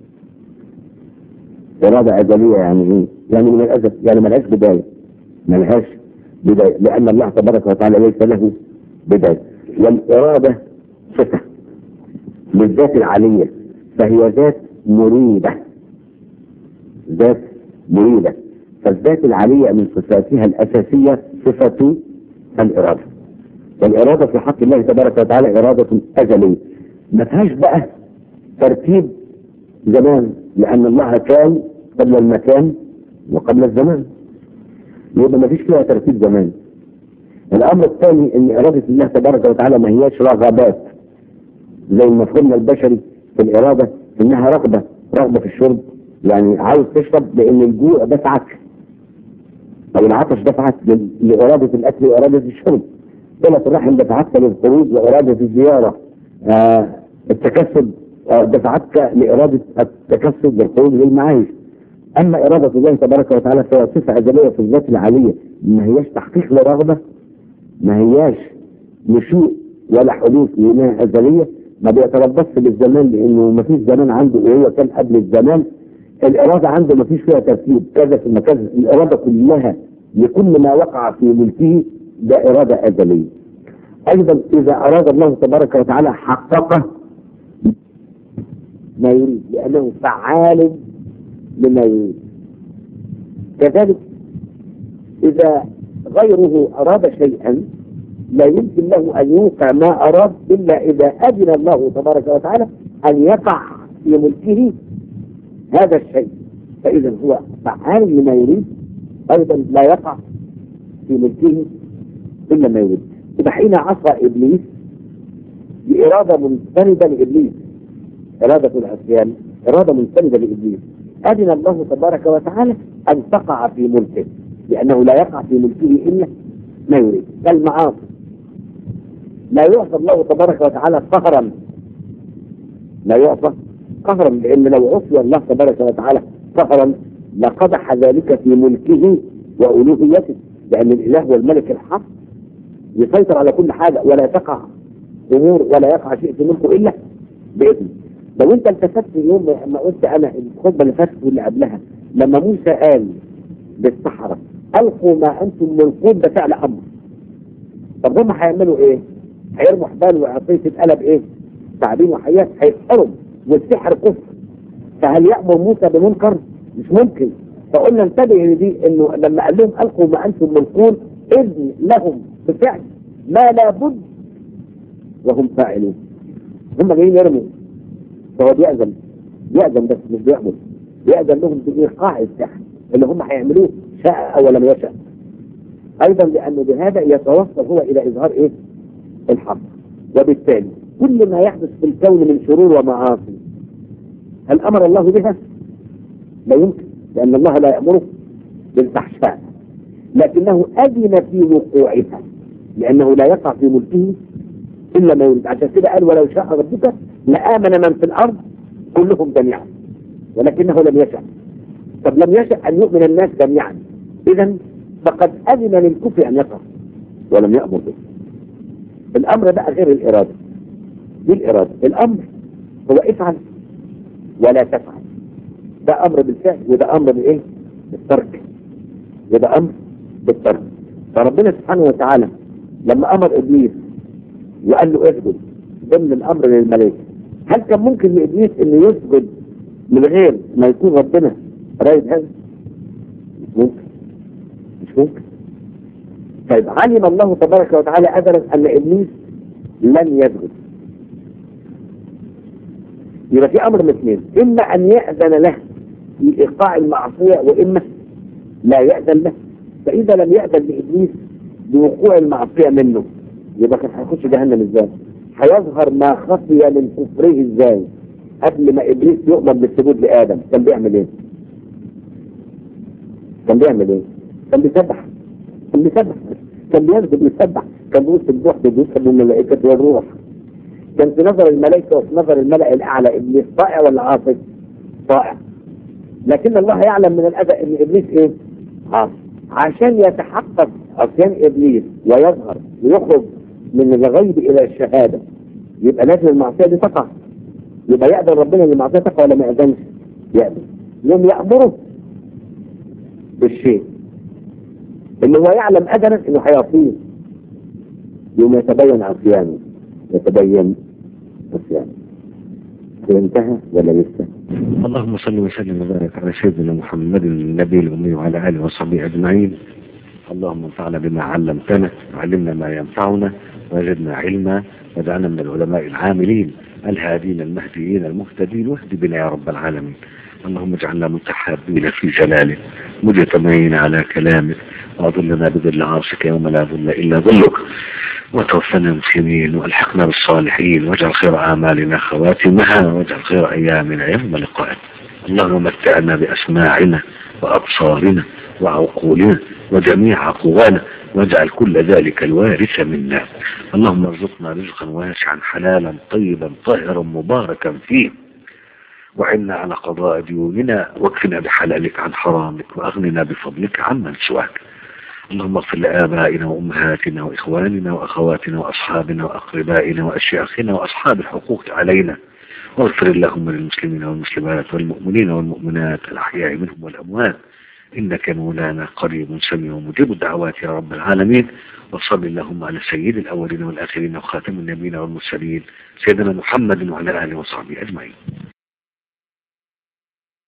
إرادة أزلية يعني إيه؟ يعني من الأزل يعني ملهاش بداية ملهاش بداية لأن الله تبارك وتعالى ليس له بداية والإرادة صفة للذات العالية فهي ذات مريدة ذات مريدة فالذات العالية من صفاتها الأساسية صفة الإرادة والإرادة في حق الله تبارك وتعالى إرادة أزلية ما فيهاش بقى ترتيب زمان لأن الله كان قبل المكان وقبل الزمان يبقى ما فيش فيها ترتيب زمان الأمر الثاني أن إرادة الله تبارك وتعالى ما هياش رغبات زي مفهومنا البشري في الإرادة إنها رغبة رغبة في الشرب يعني عاوز تشرب لأن الجوع دفعك أو العطش دفعك لإرادة الأكل وإرادة الشرب صلة الرحم دفعتك للخروج وإرادة الزيارة آه التكسب آه، دفعتك لإرادة التكسب والخروج للمعايش أما إرادة الله تبارك وتعالى فهي صفة أزلية في الذات العالية ما هياش تحقيق لرغبة ما هياش نشوء ولا حدوث لأنها أزلية ما بيتربصش بالزمان لأنه ما فيش زمان عنده وهو كان قبل الزمان الإرادة عنده ما فيش فيها ترتيب كذا ثم كذا الإرادة كلها لكل ما وقع في ملكه ده إرادة أزلية أيضا إذا أراد الله تبارك وتعالى حققه ما يريد لأنه فعال لما يريد كذلك إذا غيره أراد شيئا لا يمكن له أن يوقع ما أراد إلا إذا أذن الله تبارك وتعالى أن يقع في ملكه هذا الشيء فإذا هو فعال لما يريد أيضا لا يقع في ملكه إلا ما يريد إذا حين عصى إبليس بإرادة منفردة لإبليس إرادة العصيان إرادة منفردة لإبليس أذن الله تبارك وتعالى أن تقع في ملكه لأنه لا يقع في ملكه إلا ما يريد كالمعاصي لا يعصى الله تبارك وتعالى قهرا لا يعصى قهرا لأن لو عصي الله تبارك وتعالى قهرا لقدح ذلك في ملكه وألوهيته لأن الإله هو الملك الحق يسيطر على كل حاجة ولا تقع أمور ولا يقع شيء في ملكه إلا بإذنه لو أنت التفت يوم ما قلت أنا الخطبة اللي فاتت واللي قبلها لما موسى قال للسحرة ألقوا ما أنتم ملقون ده فعل أمر طب هم هيعملوا إيه؟ هيرموا حبال وعصية تتقلب إيه؟ تعبين وحيات هيتحرم والسحر كفر فهل يأمر موسى بمنكر؟ مش ممكن فقلنا انتبه لدي انه لما قال لهم القوا ما انتم ملقون اذن لهم بفعل ما لابد وهم فاعلون هم جايين يرموا فهو بيأذن بيأذن بس مش بيأمر بيأذن لهم بإيقاع السحر اللي هم هيعملوه شاء أو لم يشاء أيضا لأنه بهذا يتوصل هو إلى إظهار إيه؟ الحق وبالتالي كل ما يحدث في الكون من شرور ومعاصي هل أمر الله بها؟ لا يمكن لأن الله لا يأمره بالفحشاء لكنه أذن في وقوعها لأنه لا يقع في ملكه إلا ما يريد عشان كده قال ولو شاء ربك لآمن من في الأرض كلهم جميعا ولكنه لم يشاء طب لم يشاء أن يؤمن الناس جميعا إذا فقد أذن للكفر أن يقع ولم يأمر به الأمر بقى غير الإرادة دي الإرادة الأمر هو افعل ولا تفعل ده أمر بالفعل وده أمر بالإيه؟ بالترك وده أمر بالترك فربنا سبحانه وتعالى لما أمر إبليس وقال له اسجد ضمن الأمر للملائكة هل كان ممكن لإبليس إنه يسجد من غير ما يكون ربنا رايد هذا؟ مش ممكن مش ممكن طيب علم الله تبارك وتعالى أزلا أن إبليس لن يسجد يبقى في أمر من اثنين إما أن يأذن له في إيقاع المعصية وإما لا يأذن له فإذا لم يأذن لإبليس بوقوع المعصية منه يبقى كان هيخش جهنم ازاي؟ هيظهر ما خفي من كفره ازاي؟ قبل ما إبليس يؤمر بالسجود لآدم كان بيعمل إيه؟ كان بيعمل إيه؟ كان بيسبح كان بيسبح كان بيسجد ويسبح كان بيقول سبوح بيسبح الملائكة والروح كان في نظر الملائكة وفي نظر الملأ الأعلى إبليس طائع ولا عاصي؟ طائع لكن الله يعلم من الأذى إن إبليس إيه؟ عاصي عشان يتحقق عصيان إبليس ويظهر ويخرج من الغيب إلى الشهادة يبقى لازم المعصية دي تقع يبقى يأذن ربنا ان المعصية تقع ولا ما يأذنش؟ يأذن يوم يأمره بالشيء اللي هو يعلم أذنا إنه هيعصيه يوم يتبين عصيانه يتبين عصيانه انتهى ولا لسه؟
اللهم صل وسلم وبارك على سيدنا محمد النبي الأمي وعلى آله وصحبه أجمعين اللهم انفعنا بما علمتنا وعلمنا ما ينفعنا وزدنا علما واجعلنا من العلماء العاملين الهادين المهديين المهتدين واهد بنا يا رب العالمين اللهم اجعلنا متحابين في جلالك مجتمعين على كلامك واظلنا بظل عرشك يوم لا ظل الا ظلك وتوفنا مسلمين والحقنا بالصالحين واجعل خير اعمالنا خواتمها واجعل خير ايامنا يوم لقائك اللهم متعنا بأسماعنا وأبصارنا وعقولنا وجميع قوانا واجعل كل ذلك الوارث منا اللهم ارزقنا رزقا واسعا حلالا طيبا طاهرا مباركا فيه وعنا على قضاء ديوننا واكفنا بحلالك عن حرامك واغننا بفضلك عمن سواك اللهم اغفر لآبائنا وأمهاتنا وإخواننا وأخواتنا وأصحابنا وأقربائنا وأشياخنا وأصحاب الحقوق علينا واغفر اللهم للمسلمين والمسلمات والمؤمنين والمؤمنات الأحياء منهم والأموات إنك مولانا قريب سميع مجيب الدعوات يا رب العالمين وصل اللهم على سيد الأولين والآخرين وخاتم النبيين والمرسلين سيدنا محمد وعلى آله وصحبه أجمعين